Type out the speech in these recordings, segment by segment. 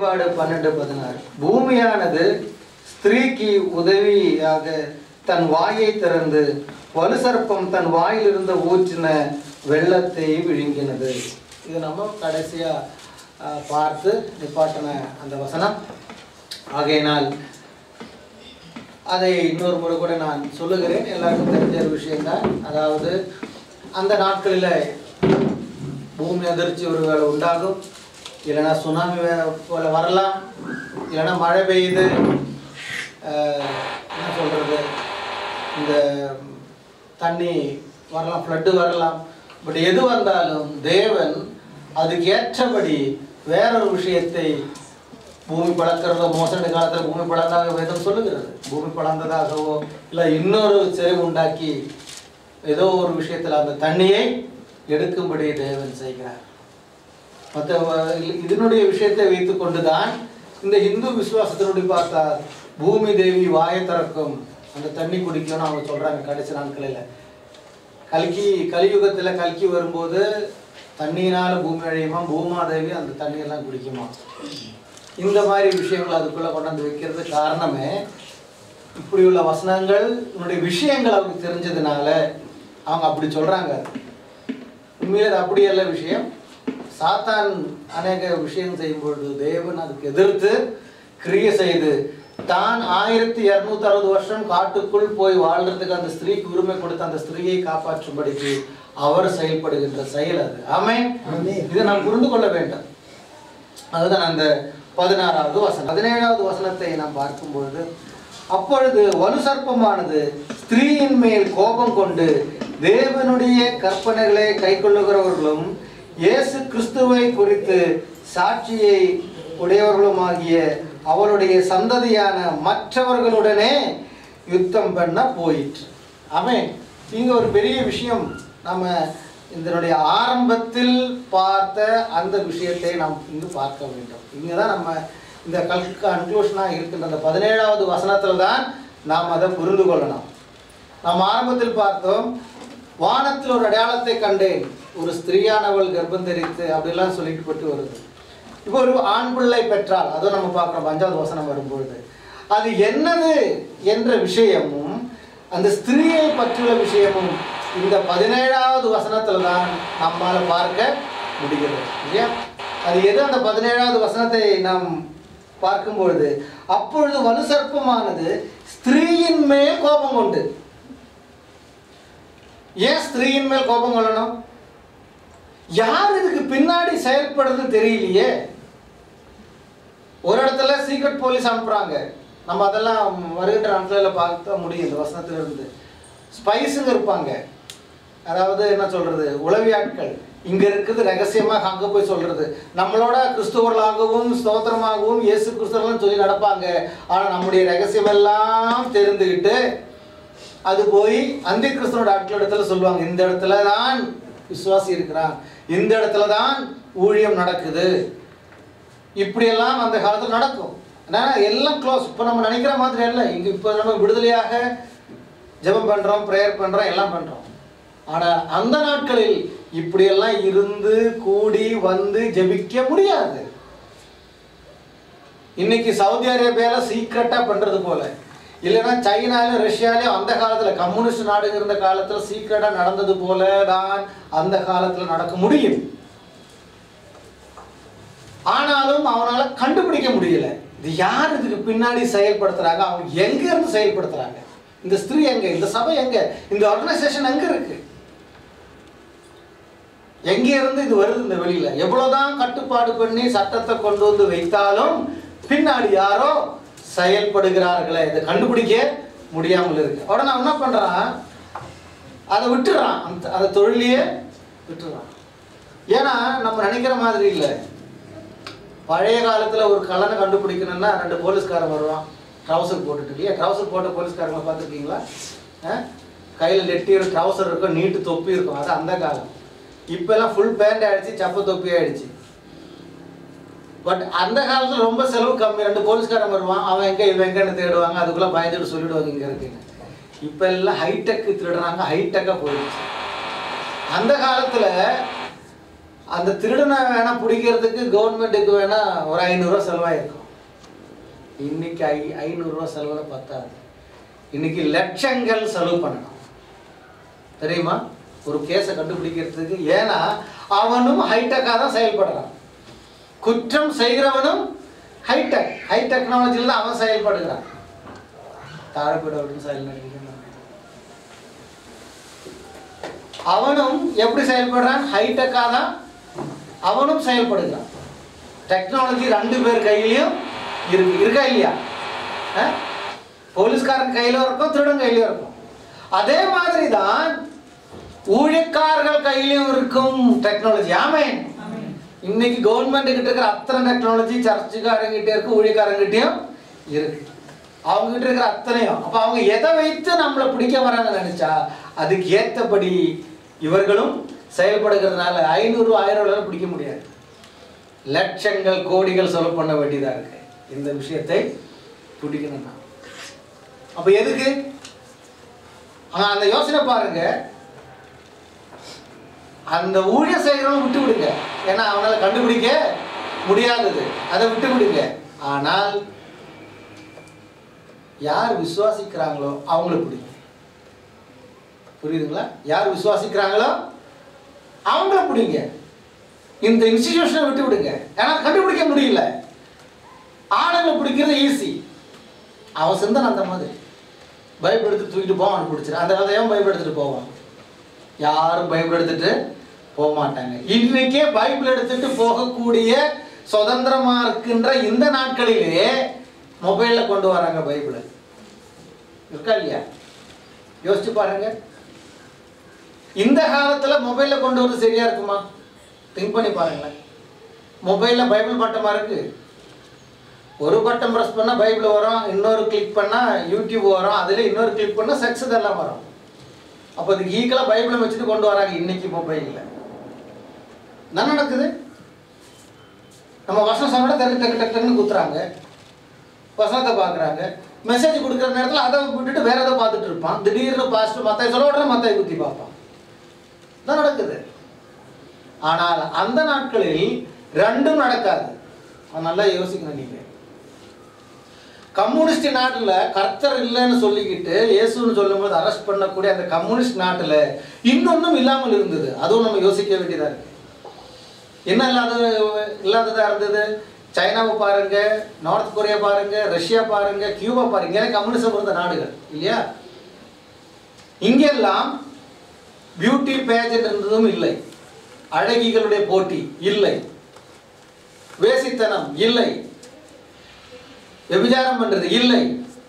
வெளிப்பாடு பன்னெண்டு பதினாறு பூமியானது ஸ்திரீக்கு உதவியாக தன் வாயை திறந்து வலுசர்ப்பம் தன் வாயிலிருந்து ஊற்றின வெள்ளத்தை விழுங்கினது இது நம்ம கடைசியா அஹ், பார்த்து நிப்பாட்டின அந்த வசனம் ஆகையினால் அதை இன்னொரு முறை கூட நான் சொல்லுகிறேன் எல்லாருக்கும் தெரிஞ்ச ஒரு விஷயம்தான் அதாவது அந்த நாட்களில் பூமி அதிர்ச்சி ஒருவேளை உண்டாகும் இல்லைன்னா சுனாமி வே- போல வரலாம் இல்லைன்னா மழை பெய்யுது அஹ், என்ன சொல்கிறது இந்த தண்ணி வரலாம் ஃப்ளட்டு வரலாம் பட் எது வந்தாலும் தேவன் அதுக்கு ஏற்றபடி வேறொரு விஷயத்தை பூமி பழக்கிறதோ மோசடி காலத்தில் பூமி பழந்தாக வேதம் சொல்லுகிறது பூமி பழந்ததாகவோ இல்லை இன்னொரு செறிவு உண்டாக்கி ஏதோ ஒரு விஷயத்தில் அந்த தண்ணியை எடுக்கும்படி தேவன் செய்கிறார் மற்ற இதனுடைய விஷயத்தை வைத்துக்கொண்டு தான் இந்த இந்து விசுவாசத்தினுடைய பார்த்தா பூமி தேவி வாயை திறக்கும் அந்த தண்ணி குடிக்கும்னு அவங்க சொல்றாங்க கடைசி நாட்களில் கல்கி கலியுகத்துல கல்கி வரும்போது தண்ணியினால பூமி அழியுமா பூமாதேவி அந்த தண்ணியெல்லாம் குடிக்குமா இந்த மாதிரி விஷயங்கள் அதுக்குள்ள கொண்டாந்து வைக்கிறது காரணமே இப்படி உள்ள வசனங்கள் உன்னுடைய விஷயங்கள் அவருக்கு தெரிஞ்சதுனால அவங்க அப்படி சொல்றாங்க உண்மையிலே அது அப்படி அல்ல விஷயம் சாத்தான் அநேக விஷயம் செய்யும் பொழுது தேவன் அதுக்கு எதிர்த்து கிரியை செய்து தான் ஆயிரத்தி இருநூத்தி அறுபது வருஷம் காட்டுக்குள் போய் வாழ்றதுக்கு அந்த ஸ்திரீக்கு உரிமை கொடுத்து அந்த ஸ்திரீயை காப்பாற்றும்படிக்கு அவர் செயல்படுகின்ற செயல் அது ஆமென் ஆமென். இதை நாம் புரிந்து கொள்ள வேண்டும் அதுதான் அந்த பதினாறாவது வசனம் பதினேழாவது வசனத்தை நாம் பார்க்கும்பொழுது அப்பொழுது வலுசர்ப்பமானது ஸ்திரீயின் மேல் கோபம் கொண்டு தேவனுடைய கற்பனைகளை கைக்கொள்ளுகிறவர்களும் இயேசு கிறிஸ்துவை குறித்து சாட்சியை உடையவர்களுமாகிய அவருடைய சந்ததியான மற்றவர்களுடனே யுத்தம் பண்ண போயிற்று அவன் இங்க ஒரு பெரிய விஷயம் நம்ம இதனுடைய ஆரம்பத்தில் பார்த்த அந்த விஷயத்தை நாம் இங்கு பார்க்க வேண்டும் இங்கே தான் நம்ம இந்த கல் கன்க்ளூஷனாக இருக்கின்ற அந்த பதினேழாவது வசனத்தில் தான் நாம் அதை புரிந்து கொள்ளணும் நாம் ஆரம்பத்தில் பார்த்தோம் வானத்தில் ஒரு அடையாளத்தை கண்டேன் ஒரு ஸ்திரீயானவள் கர்ப்பம் தரித்து அப்படிலாம் சொல்லிட்டு பட்டு வருது இப்போ ஒரு ஆண் பிள்ளை பெற்றால் அதுவும் நம்ம பார்க்குறோம் அஞ்சாவது வசனம் வரும்பொழுது அது என்னது என்ற விஷயமும் அந்த ஸ்திரீயை பற்றியுள்ள விஷயமும் இந்த பதினேழாவது வசனத்துல தான் நம்மால பார்க்க முடிகிறது இல்லையா அது எது அந்த பதினேழாவது வசனத்தை நாம் பார்க்கும்பொழுது அப்பொழுது வலுசர்ப்பமானது ஸ்திரீயின் மேல் கோபம் கொண்டு ஏன் ஸ்திரீயின் மேல் கோபம் கொள்ளணும் யார் இதுக்கு பின்னாடி செயல்படுறது தெரியலையே ஒரு இடத்துல சீக்ரெட் போலீஸ் அனுப்புறாங்க நம்ம அதெல்லாம் வருகின்ற நாட்களில் பார்க்க முடியும் இந்த வசனத்துல இருந்து ஸ்பைஸுங்க இருப்பாங்க அதாவது என்ன சொல்றது உளவி ஆட்கள் இங்க இருக்குது ரகசியமாக அங்க போய் சொல்றது நம்மளோட கிறிஸ்துவர்களாகவும் ஸ்தோத்திரமாகவும் இயேசு கிறிஸ்தவர்களும் சொல்லி நடப்பாங்க ஆனா நம்முடைய ரகசியம் எல்லாம் தெரிந்துகிட்டு அது போய் அந்தி கிறிஸ்தனோட ஆட்கள் இடத்துல சொல்லுவாங்க இந்த இடத்துல தான் விசுவாசி இருக்கிறான் இந்த இடத்துல தான் ஊழியம் நடக்குது இப்படியெல்லாம் அந்த காலத்தில் நடக்கும் ஏன்னா எல்லாம் க்ளோஸ் இப்போ நம்ம நினைக்கிற மாதிரி அல்ல இங்கே இப்போ நம்ம விடுதலையாக ஜெபம் பண்ணுறோம் ப்ரேயர் பண்ணுறோம் எல்லாம் பண்ணுறோம் ஆனால் அந்த நாட்களில் இப்படியெல்லாம் இருந்து கூடி வந்து ஜெபிக்க முடியாது இன்னைக்கு சவுதி அரேபியால சீக்கிரட்டா பண்றது போல இல்லைன்னா சைனாலும் ரஷ்யாலையும் அந்த காலத்துல கம்யூனிஸ்ட் நாடுங்க இருந்த காலத்துல சீக்கிரட்டா நடந்தது போல தான் அந்த காலத்துல நடக்க முடியும் ஆனாலும் அவனால கண்டுபிடிக்க முடியல இது யார் இதுக்கு பின்னாடி செயல்படுத்துறாங்க அவங்க எங்க இருந்து செயல்படுத்துறாங்க இந்த ஸ்திரீ எங்க இந்த சபை எங்க இந்த ஆர்கனைசேஷன் எங்க இருக்கு எங்க இருந்து இது வருது இந்த வெளியில எவ்வளவுதான் கட்டுப்பாடு பண்ணி சட்டத்தை கொண்டு வந்து வைத்தாலும் பின்னாடி யாரோ செயல்படுகிறார்களே இதை கண்டுபிடிக்க முடியாமல் இருக்கு உடனே அவன் என்ன பண்றான் அதை விட்டுறான் அந்த அந்த தொழிலையே விட்டுறான் ஏன்னா நம்ம நினைக்கிற மாதிரி இல்லை பழைய காலத்துல ஒரு கல்லனை கண்டுபிடிக்கணும்னா ரெண்டு போலீஸ்காரன் வருவான் ட்ரௌசர் போட்டுட்டு இல்லையா ட்ரௌசர் போட்ட போலீஸ்காரங்களை பார்த்துருக்கீங்களா கையில் நெட்டி ஒரு ட்ரௌசர் இருக்கும் நீட்டு தொப்பி இருக்கும் அது அந்த காலம் இப்பெல்லாம் ஃபுல் பேண்ட் ஆயிடுச்சு சப்ப தொப்பி ஆயிடுச்சு பட் அந்த காலத்துல ரொம்ப செலவு கம்மி ரெண்டு போலீஸ்காரன் வருவான் அவன் எங்க இவன் எங்கன்னு தேடுவாங்க அதுக்குள்ள பயந்துட்டு சொல்லிடுவாங்க இங்க இருக்குன்னு இப்ப எல்லாம் ஹைடெக் திருடுறாங்க ஹைடெக்கா போயிடுச்சு அந்த காலத்துல அந்த திருடனை வேணா பிடிக்கிறதுக்கு கவர்மெண்ட்டுக்கு வேணா ஒரு ஐநூறுரூவா செலவாயிருக்கும் இன்னைக்கு ஐ ஐநூறுரூவா செலவுல பத்தாது இன்னைக்கு லட்சங்கள் செலவு பண்ணணும் தெரியுமா ஒரு கேஸை கண்டுபிடிக்கிறதுக்கு ஏன்னா அவனும் ஹைடெக்காக தான் செயல்படுறான் குற்றம் செய்கிறவனும் ஹைடெக் ஹை டெக்னாலஜியில் தான் அவன் செயல்படுகிறான் தாழப்பட அப்படின்னு செயல் நடிக்கிறான் அவனும் எப்படி செயல்படுறான் ஹைடெக்காக தான் அவனும் செயல்படுகிறான் டெக்னாலஜி ரெண்டு பேர் கையிலையும் இருக்கு இருக்கா இல்லையா அஹ்? போலீஸ்காரன் கையில இருக்கும் திருடன் கையிலும் இருக்கும் அதே மாதிரி தான் ஊழியக்காரர்கள் கையிலும் இருக்கும் டெக்னாலஜி ஆமே இன்னைக்கு கவர்மெண்ட் கிட்ட இருக்கிற அத்தனை டெக்னாலஜி சர்ச்சுக்காரங்கிட்ட இருக்கு ஊழியக்காரங்கிட்டயும் இருக்கு அவங்க கிட்ட இருக்கிற அத்தனையும் அப்ப அவங்க எதை வைத்து நம்மளை பிடிக்க வராங்க நினைச்சா அதுக்கு ஏத்தபடி இவர்களும் செயல்படுகிறதுனால ஐநூறு ஆயிரம் ரூபாய் பிடிக்க முடியாது லட்சங்கள் கோடிகள் செலவு பண்ண வேண்டியதா இருக்கு இந்த விஷயத்தை பிடிக்கணும்னா அப்ப எதுக்கு ஆனா அந்த யோசனை பாருங்க அந்த ஊழிய செய்கிறவங்க விட்டு விடுங்க ஏன்னா அவனால கண்டுபிடிக்க முடியாதது அதை விட்டு விடுங்க ஆனால் யார் விசுவாசிக்கிறாங்களோ அவங்கள பிடிங்க புரியுதுங்களா யார் விசுவாசிக்கிறாங்களோ அவங்கள பிடிங்க இந்த இன்ஸ்டிடியூஷனை விட்டு விடுங்க ஏன்னா கண்டுபிடிக்க முடியல ஆளுங்களை பிடிக்கிறது ஈஸி அவன் சிந்தனை அந்த மாதிரி பைபிள் எடுத்து தூக்கிட்டு போவான் பிடிச்சிரு அந்த கதையும் பைபிள் எடுத்துட்டு போவான் யாரும் பைபிள் எடுத்துட்டு போக மாட்டாங்க இன்னைக்கே பைபிள் எடுத்துட்டு போகக்கூடிய சுதந்திரமா இருக்கின்ற இந்த நாட்களிலே மொபைல்ல கொண்டு வராங்க பைபிளை இருக்கா இல்லையா யோசிச்சு பாருங்க இந்த காலத்துல மொபைல்ல கொண்டு வரது சரியா இருக்குமா திங்க் பண்ணி பாருங்களேன் மொபைல்ல பைபிள் பட்டமா இருக்கு ஒரு பட்டம் ப்ரெஸ் பண்ணா பைபிள் வரும் இன்னொரு கிளிக் பண்ணா யூடியூப் வரும் அதுல இன்னொரு கிளிக் பண்ணா செக்ஸ் இதெல்லாம் வரும் அப்போ அதுக்கு ஈக்குவலாக பைபிளை வச்சுட்டு கொண்டு வராங்க இன்னைக்கு மொபைலில் என்ன நடக்குது நம்ம வசனம் சொன்னா டக்கு டக்கு டக்கு டக்குன்னு குத்துறாங்க வசனத்தை பார்க்குறாங்க மெசேஜ் கொடுக்குற நேரத்தில் அதை விட்டுட்டு வேற ஏதோ பார்த்துட்டு இருப்பான் திடீர்னு பாஸ்ட் மற்ற சொல்ல உடனே மற்ற குத்தி பார்ப்பான் தான் நடக்குது ஆனால் அந்த நாட்களில் ரெண்டும் நடக்காது அது நல்லா யோசிக்கணும் நீங்கள் கம்யூனிஸ்ட் நாட்டில் கர்த்தர் இல்லைன்னு சொல்லிக்கிட்டு இயேசுன்னு சொல்லும்போது அரெஸ்ட் பண்ணக்கூடிய அந்த கம்யூனிஸ்ட் நாட்டில் இன்னொன்றும் இல்லாமல் இருந்தது அதுவும் நம்ம யோசிக்க வேண்டியதாக இருக்கு என்ன இல்லாத இல்லாததா இருந்தது சைனாவை பாருங்க நார்த் கொரியா பாருங்க ரஷ்யா பாருங்க கியூபா பாருங்க ஏன்னா கம்யூனிசம் இருந்த நாடுகள் இல்லையா இங்கெல்லாம் பியூட்டி பேஜெண்ட் இருந்ததும் இல்லை அழகிகளுடைய போட்டி இல்லை வேசித்தனம் இல்லை விபச்சாரம் பண்றது இல்லை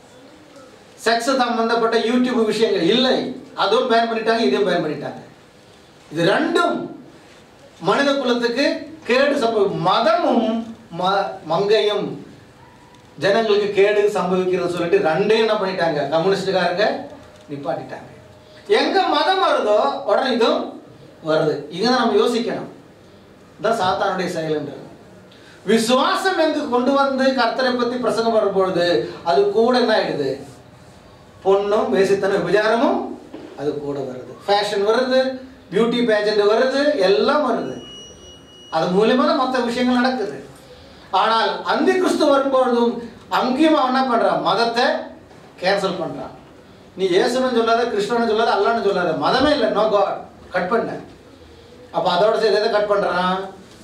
செக்ஸ் சம்பந்தப்பட்ட யூடியூப் விஷயங்கள் இல்லை அதுவும் பேன் பண்ணிட்டாங்க இதையும் பேன் பண்ணிட்டாங்க இது ரெண்டும் மனித குலத்துக்கு கேடு சம்பவம் மதமும் ம மங்கையும் ஜனங்களுக்கு கேடு சம்பவிக்கிறது சொல்லிட்டு ரெண்டையும் என்ன பண்ணிட்டாங்க கம்யூனிஸ்டுக்காரங்க நிப்பாட்டிட்டாங்க எங்க மதம் வருதோ உடனே இதுவும் வருது இதான் நம்ம யோசிக்கணும் இதான் சாத்தானுடைய செயல்ன்றது விசுவாசம் எங்கு கொண்டு வந்து கர்த்தரை பத்தி பிரசங்கம் வரும்பொழுது அது கூட என்ன ஆயிடுது பொண்ணும் வேசித்தனம் விபச்சாரமும் அது கூட வருது ஃபேஷன் வருது பியூட்டி பேஜெண்ட் வருது எல்லாம் வருது அது மூலியமா தான் மற்ற விஷயங்கள் நடக்குது ஆனால் அந்தி கிறிஸ்து வரும்பொழுதும் அங்கேயும் அவன் என்ன பண்றான் மதத்தை கேன்சல் பண்றான் நீ இயேசுன்னு சொல்லாத கிருஷ்ணன்னு சொல்லாத அல்லான்னு சொல்லாத மதமே இல்லை நோ காட் கட் பண்ண அப்ப அதோட சேர்த்து எதை கட் பண்றான்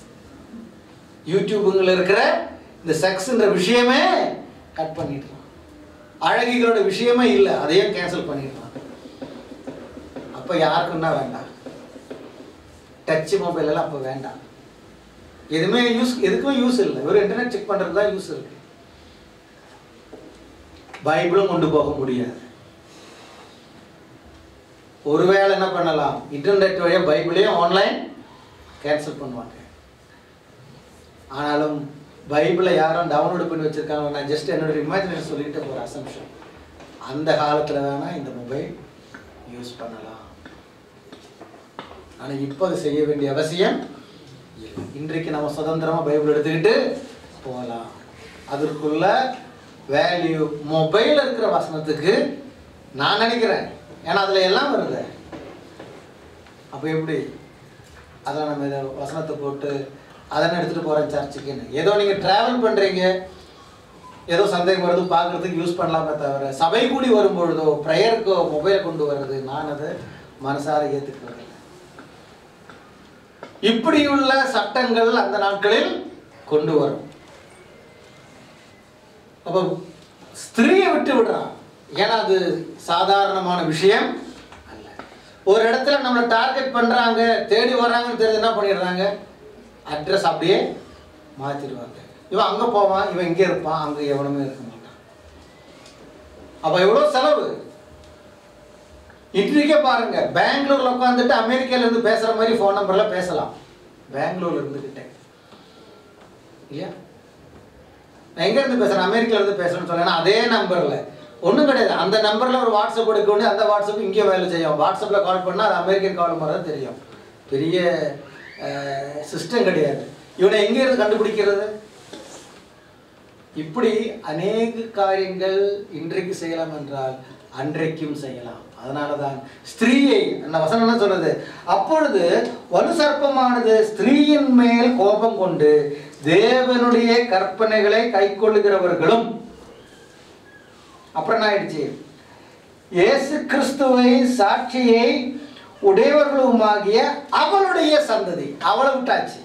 யூடியூபுங்கள இருக்கிற இந்த செக்ஸ்ன்ற விஷயமே கட் பண்ணிடுறான் அழகிகளோட விஷயமே இல்லை அதையும் கேன்சல் பண்ணிடுறான் அப்ப யாருக்குன்னா வேண்டாம் டச் மொபைல் எல்லாம் அப்போ வேண்டாம் எதுவுமே யூஸ் எதுக்குமே யூஸ் இல்லை ஒரு இன்டர்நெட் செக் பண்றது தான் யூஸ் இருக்கு பைபிளும் கொண்டு போக முடியாது ஒருவேளை என்ன பண்ணலாம் இன்டர்நெட் வழியா பைபிளையும் ஆன்லைன் கேன்சல் பண்ணுவாங்க ஆனாலும் பைபிளை யாரும் டவுன்லோட் பண்ணி வச்சிருக்காங்க நான் ஜஸ்ட் என்னோட இமேஜினேஷன் சொல்லிட்டு ஒரு அசம்ஷன் அந்த காலத்தில் வேணா இந்த மொபைல் யூஸ் பண்ணலாம் ஆனால் இப்போ அது செய்ய வேண்டிய அவசியம் இல்லை இன்றைக்கு நம்ம சுதந்திரமாக பைபிள் எடுத்துக்கிட்டு போகலாம் அதற்குள்ள வேல்யூ மொபைல் இருக்கிற வசனத்துக்கு நான் நினைக்கிறேன் ஏன்னா அதில் எல்லாம் வருது அப்போ எப்படி அதான் நம்ம இதை வசனத்தை போட்டு அதனை எடுத்துகிட்டு போகிறேன் சர்ச்சுக்குன்னு ஏதோ நீங்கள் ட்ராவல் பண்ணுறீங்க ஏதோ சந்தேகம் வருது பார்க்குறதுக்கு யூஸ் பண்ணலாமே தவிர சபை கூடி வரும்பொழுதோ ப்ரேயருக்கு மொபைலை கொண்டு வர்றது நான் அதை மனசார ஏற்றுக்கிறது இப்படியுள்ள சட்டங்கள் அந்த நாட்களில் கொண்டு வரும் அப்போ ஸ்திரீயை விட்டு விடுறான் ஏன்னா அது சாதாரணமான விஷயம் அல்ல ஒரு இடத்துல நம்மளை டார்கெட் பண்றாங்க தேடி வர்றாங்கன்னு தெரிஞ்சு என்ன பண்ணிடுறாங்க அட்ரஸ் அப்படியே மாத்திடுவாங்க இவன் அங்க போவான் இவன் இங்கே இருப்பான் அங்க எவனுமே இருக்க மாட்டான் அப்ப எவ்வளோ செலவு இன்றைக்கே பாருங்க பெங்களூர்ல உட்காந்துட்டு அமெரிக்கால இருந்து பேசுற மாதிரி ஃபோன் நம்பர்ல பேசலாம் பெங்களூர்ல இருந்துகிட்டே இல்லையா நான் எங்க இருந்து பேசுறேன் அமெரிக்கால இருந்து பேசுறேன்னு சொன்னேன்னா அதே நம்பர்ல ஒன்றும் கிடையாது அந்த நம்பர்ல ஒரு வாட்ஸ்அப் எடுக்க வேண்டிய அந்த வாட்ஸ்அப் இங்கே வேலை செய்யும் வாட்ஸ்அப்ல கால் பண்ணா அது அமெரிக்கன் கால் மாதிரி தான் தெரியும் பெரிய சிஸ்டம் கிடையாது இவனை எங்க இருந்து கண்டுபிடிக்கிறது இப்படி அநேக காரியங்கள் இன்றைக்கு செய்யலாம் என்றால் அன்றைக்கும் செய்யலாம் அதனால தான் ஸ்திரீயை அந்த வசனம் என்ன சொல்றது அப்பொழுது வலு சர்ப்பமானது ஸ்திரீயின் மேல் கோபம் கொண்டு தேவனுடைய கற்பனைகளை கைக்கொள்ளுகிறவர்களும் அப்புறம் என்ன ஆயிடுச்சு இயேசு கிறிஸ்துவை சாட்சியை உடையவர்களுமாகிய அவளுடைய சந்ததி அவளை விட்டாச்சு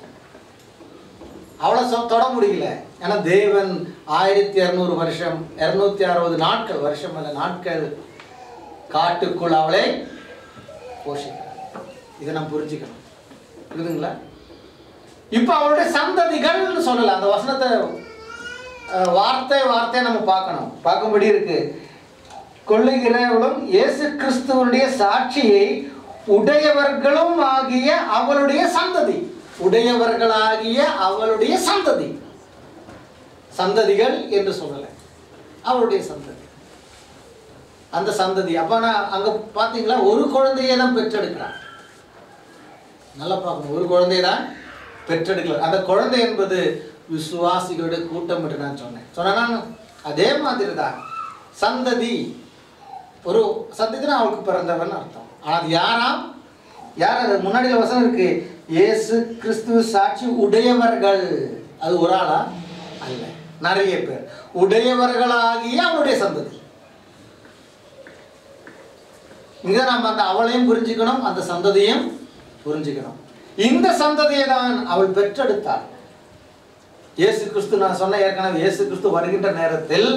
அவளை சொ தொட முடியல ஏன்னா தேவன் ஆயிரத்தி இரநூறு வருஷம் இரநூத்தி அறுபது நாட்கள் வருஷம் அல்ல நாட்கள் காட்டுக்குள் அவளை போஷிக்கிறார் இதை நம்ம புரிஞ்சுக்கணும் புரியுதுங்களா இப்போ அவளுடைய சந்ததிகள்னு சொல்லல அந்த வசனத்தை அஹ், வார்த்தை வார்த்தை நம்ம பார்க்கணும் பார்க்கும்படி இருக்கு கொள்ளுகிறவளும் இயேசு கிறிஸ்துவனுடைய சாட்சியை உடையவர்களும் ஆகிய அவளுடைய சந்ததி உடையவர்களாகிய அவளுடைய சந்ததி சந்ததிகள் என்று சொல்லலை அவளுடைய சந்ததி அந்த சந்ததி அப்ப நான் அங்க பாத்தீங்களா ஒரு குழந்தையை தான் பெற்றெடுக்கிறான் நல்லா பார்க்கணும் ஒரு குழந்தையை தான் பெற்றெடுக்கல அந்த குழந்தை என்பது விசுவாசிகளுடைய கூட்டம் என்று நான் சொன்னேன் சொன்னா அதே மாதிரி தான் சந்ததி ஒரு சந்ததினா அவளுக்கு பிறந்தவன் அர்த்தம் ஆனா அது யாராம் யார் அது முன்னாடி வசனம் இருக்கு இயேசு கிறிஸ்துவ சாட்சி உடையவர்கள் அது ஒரு ஆளா அல்ல நிறைய பேர் உடையவர்களாகிய அவருடைய சந்ததி இங்க நம்ம அந்த அவளையும் புரிஞ்சுக்கணும் அந்த சந்ததியும் புரிஞ்சுக்கணும் இந்த சந்ததியை தான் அவள் பெற்றெடுத்தாள் இயேசு கிறிஸ்து நான் சொன்ன ஏற்கனவே இயேசு கிறிஸ்து வருகின்ற நேரத்தில்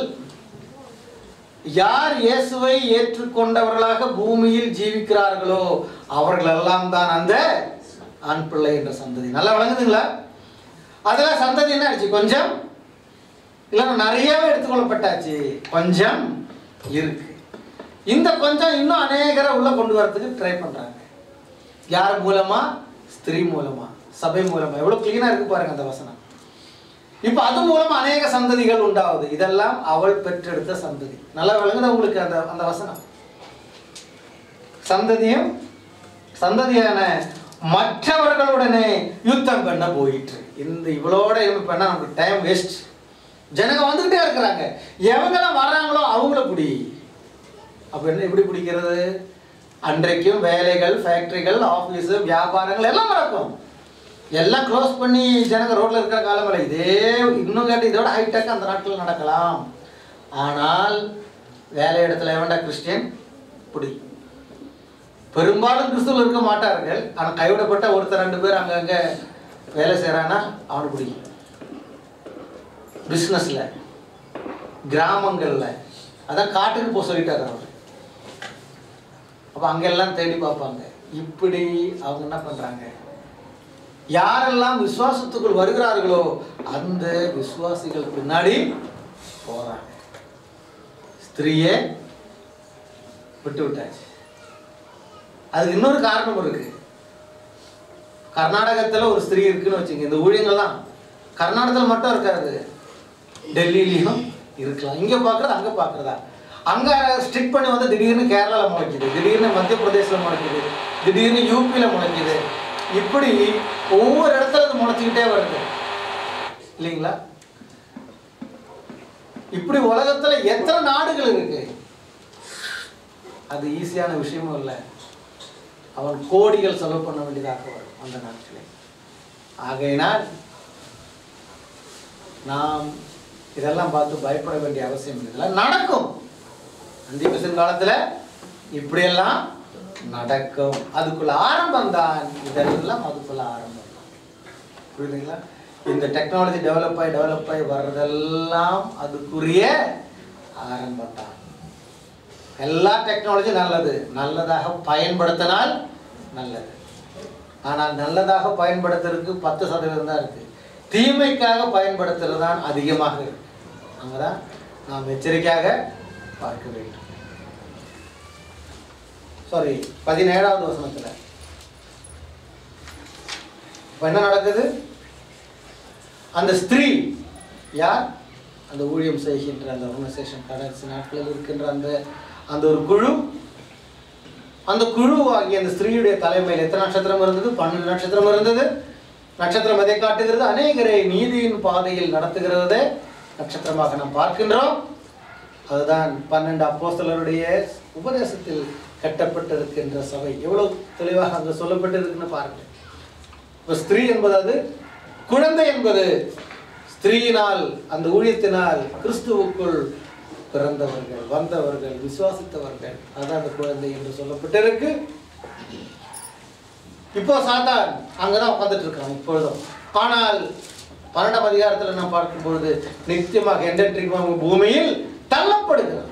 யார் இயேசுவை ஏற்றுக்கொண்டவர்களாக பூமியில் ஜீவிக்கிறார்களோ அவர்கள் எல்லாம் தான் அந்த ஆண் பிள்ளை என்ற சந்ததி நல்லா விளங்குதுங்களா அதெல்லாம் சந்ததி என்ன ஆச்சு கொஞ்சம் இல்லைன்னா நிறையவே எடுத்துக்கொள்ளப்பட்டாச்சு கொஞ்சம் இருக்கு இந்த கொஞ்சம் இன்னும் அநேகரை உள்ள கொண்டு வரதுக்கு ட்ரை பண்றாங்க யார் மூலமா ஸ்திரீ மூலமா சபை மூலமா எவ்வளவு கிளீனா இருக்கு பாருங்க அந்த வசனம் இப்ப அது மூலமா அநேக சந்ததிகள் உண்டாகுது இதெல்லாம் அவள் பெற்றெடுத்த சந்ததி நல்லா விளங்குதா உங்களுக்கு அந்த அந்த வசனம் சந்ததியும் சந்ததியான மற்றவர்களுடனே யுத்தம் பண்ண போயிட்டு இந்த இவளோட இவங்க பண்ண நமக்கு டைம் வேஸ்ட் ஜனங்க வந்துகிட்டே இருக்கிறாங்க எவங்கெல்லாம் வர்றாங்களோ அவங்கள பிடி அப்ப என்ன எப்படி பிடிக்கிறது அன்றைக்கும் வேலைகள் ஃபேக்டரிகள் ஆஃபீஸு வியாபாரங்கள் எல்லாம் நடக்கும் எல்லாம் க்ளோஸ் பண்ணி ஜனங்க ரோட்ல இருக்கிற காலங்களில் இதே இன்னும் கேட்டு இதோட ஹைடெக் அந்த நாட்டில் நடக்கலாம் ஆனால் வேலை இடத்துல எவன்டா கிறிஸ்டியன் பிடி பெரும்பாலும் கிறிஸ்துவ இருக்க மாட்டார்கள் ஆனால் கைவிடப்பட்ட ஒருத்தர் ரெண்டு பேர் அங்கங்க வேலை செய்கிறான்னா அவனுக்கு பிடிக்கும் பிஸ்னஸில் கிராமங்களில் அதான் காட்டுக்கு போக சொல்லிட்டாரு அவர் அப்போ அங்கெல்லாம் தேடி பார்ப்பாங்க இப்படி அவங்க என்ன பண்ணுறாங்க யாரெல்லாம் விசுவாசத்துக்குள் வருகிறார்களோ அந்த விசுவாசிகள் பின்னாடி போறாங்க ஸ்திரீயே விட்டு விட்டாச்சு அதுக்கு இன்னொரு காரணம் இருக்கு கர்நாடகத்தில் ஒரு ஸ்திரீ இருக்குன்னு வச்சுங்க இந்த ஊழியங்கள்லாம் கர்நாடகத்தில் மட்டும் இருக்காது டெல்லியிலையும் இருக்கலாம் இங்கே பார்க்குறது அங்கே பார்க்குறதா அங்கே ஸ்டிக் பண்ணி வந்து திடீர்னு கேரளாவில் முளைக்குது திடீர்னு மத்திய பிரதேசில் முளைக்குது திடீர்னு யூபியில் முளைக்குது இப்படி ஒவ்வொரு இடத்துல அது முளைச்சிக்கிட்டே வருது இல்லைங்களா இப்படி உலகத்துல எத்தனை நாடுகள் இருக்கு அது ஈஸியான விஷயமும் இல்லை அவன் கோடிகள் செலவு பண்ண வேண்டியதாக வரும் அந்த நாட்களில் ஆகையினால் நாம் இதெல்லாம் பார்த்து பயப்பட வேண்டிய அவசியம் இல்லை இதெல்லாம் நடக்கும் அந்திபிசன் காலத்துல இப்படியெல்லாம் நடக்கும் அதுக்குள்ள ஆரம்பம் தான் இதெல்லாம் அதுக்குள்ள ஆரம்பம் தான் புரியுதுங்களா இந்த டெக்னாலஜி டெவலப் ஆகி டெவலப் ஆகி வர்றதெல்லாம் அதுக்குரிய ஆரம்பம் தான் எல்லா டெக்னாலஜி நல்லது நல்லதாக பயன்படுத்தினால் நல்லது ஆனால் நல்லதாக பயன்படுத்துறதுக்கு பத்து சதவீதம் தான் இருக்கு தீமைக்காக பயன்படுத்துறது தான் அதிகமாக இருக்கு அங்கதான் நாம் எச்சரிக்கையாக பார்க்க வேண்டும் சாரி பதினேழாவது வசனத்துல இப்ப என்ன நடக்குது அந்த ஸ்திரீ யார் அந்த ஊழியம் செய்கின்ற அந்த ஆர்கனைசேஷன் கடைசி நாட்களில் இருக்கின்ற அந்த அந்த ஒரு குழு அந்த குழு ஆகிய அந்த ஸ்திரீயுடைய தலைமையில் எத்தனை நட்சத்திரம் இருந்தது பன்னெண்டு நட்சத்திரம் இருந்தது நட்சத்திரம் எதை காட்டுகிறது அநேகரை நீதியின் பாதையில் நடத்துகிறதே நட்சத்திரமாக நாம் பார்க்கின்றோம் அதுதான் பன்னெண்டு அப்போஸ்தலருடைய உபதேசத்தில் கட்டப்பட்டிருக்கின்ற சபை எவ்வளவு தெளிவாக அங்கே சொல்லப்பட்டிருக்குன்னு பாருங்க இப்போ ஸ்திரீ என்பது அது குழந்தை என்பது ஸ்திரீயினால் அந்த ஊழியத்தினால் கிறிஸ்துவுக்குள் பிறந்தவர்கள் வந்தவர்கள் விசுவாசித்தவர்கள் அதான் அந்த குழந்தை என்று சொல்லப்பட்டிருக்கு இப்போ சாத்தான் அங்கதான் உட்கார்ந்துட்டு இருக்கான் இப்பொழுதும் ஆனால் பன்னெண்டாம் அதிகாரத்தில் நாம் பார்க்கும்பொழுது நித்தியமாக எண்டென்றிக்கு பூமியில் தள்ளப்படுகிறான்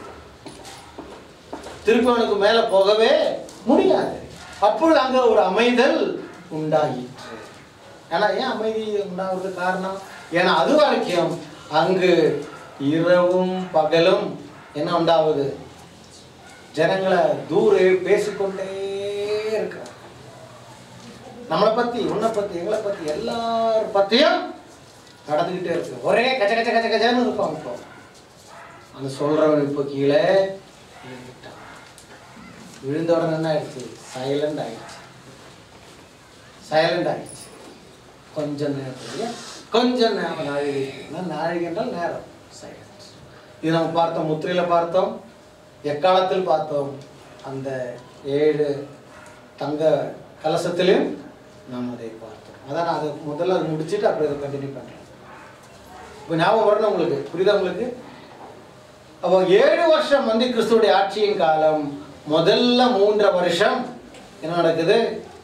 திருப்பி அவனுக்கு மேல போகவே முடியாது அப்பொழுது அங்க ஒரு அமைதல் உண்டாயிற்று ஏன்னா ஏன் அமைதி உண்டாகிறது காரணம் ஏன்னா அது வரைக்கும் அங்கு இரவும் பகலும் என்ன உண்டாவது ஜனங்களை தூரே பேசிக்கொண்டே இருக்கிறாங்க நம்மளை பத்தி உன்னை பத்தி எங்களை பத்தி எல்லார் பத்தியும் நடந்துக்கிட்டே இருக்கு ஒரே கச்ச கச்ச கச்ச கச்சன்னு இருக்கும் இப்போ அந்த சொல்றவன் இப்போ கீழே விழுந்துட்டான் விழுந்த உடனே என்ன ஆயிடுச்சு சைலண்ட் ஆயிடுச்சு சைலண்ட் ஆயிடுச்சு கொஞ்சம் நேரத்துலயே கொஞ்சம் நேரம் நாழிகை இருக்குன்னா நாழிகை என்றால் நேரம் சைலண்ட் இது நம்ம பார்த்தோம் முத்திரையில பார்த்தோம் எக்காலத்தில் பார்த்தோம் அந்த ஏழு தங்க கலசத்திலையும் நாம் அதை பார்த்தோம் அதான் நான் அதை முதல்ல அதை முடிச்சுட்டு அப்புறம் இதை கண்டினியூ பண்ணுறேன் இப்போ ஞாபகம் வரணும் உங்களுக்கு புரியுதா உங்களுக்கு அப்போ ஏழு வருஷம் வந்து கிறிஸ்துவுடைய ஆட்சியின் காலம் முதல்ல மூன்றரை வருஷம் என்ன நடக்குது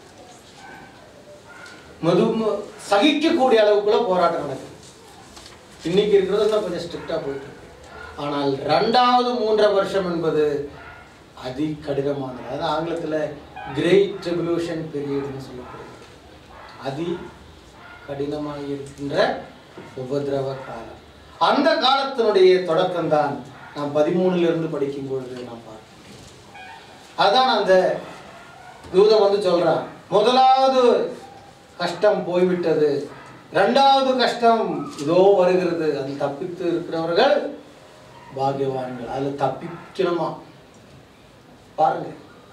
மது சகிக்கக்கூடிய அளவுக்குள்ள போராட்டம் நடக்குது இன்னைக்கு இருக்கிறது இன்னும் கொஞ்சம் ஸ்ட்ரிக்டாக போயிட்டு இருக்கு ஆனால் ரெண்டாவது மூன்றரை வருஷம் என்பது அதி கடினமானது அதாவது ஆங்கிலத்தில் கிரேட் ட்ரிபியூஷன் பீரியட்னு சொல்லப்படுது அதி கடினமாக இருக்கின்ற உபதிரவ காலம் அந்த காலத்தினுடைய தொடக்கம் தான் நாம் பதிமூணுல இருந்து படிக்கும் பொழுது நாம் பார்க்கிறோம் அதான் அந்த தூதன் வந்து சொல்றான் முதலாவது கஷ்டம் போய்விட்டது ரெண்டாவது கஷ்டம் இதோ வருகிறது அது தப்பித்து இருக்கிறவர்கள் பாக்கியவான்கள் அதுல தப்பிக்கணுமா பாருங்க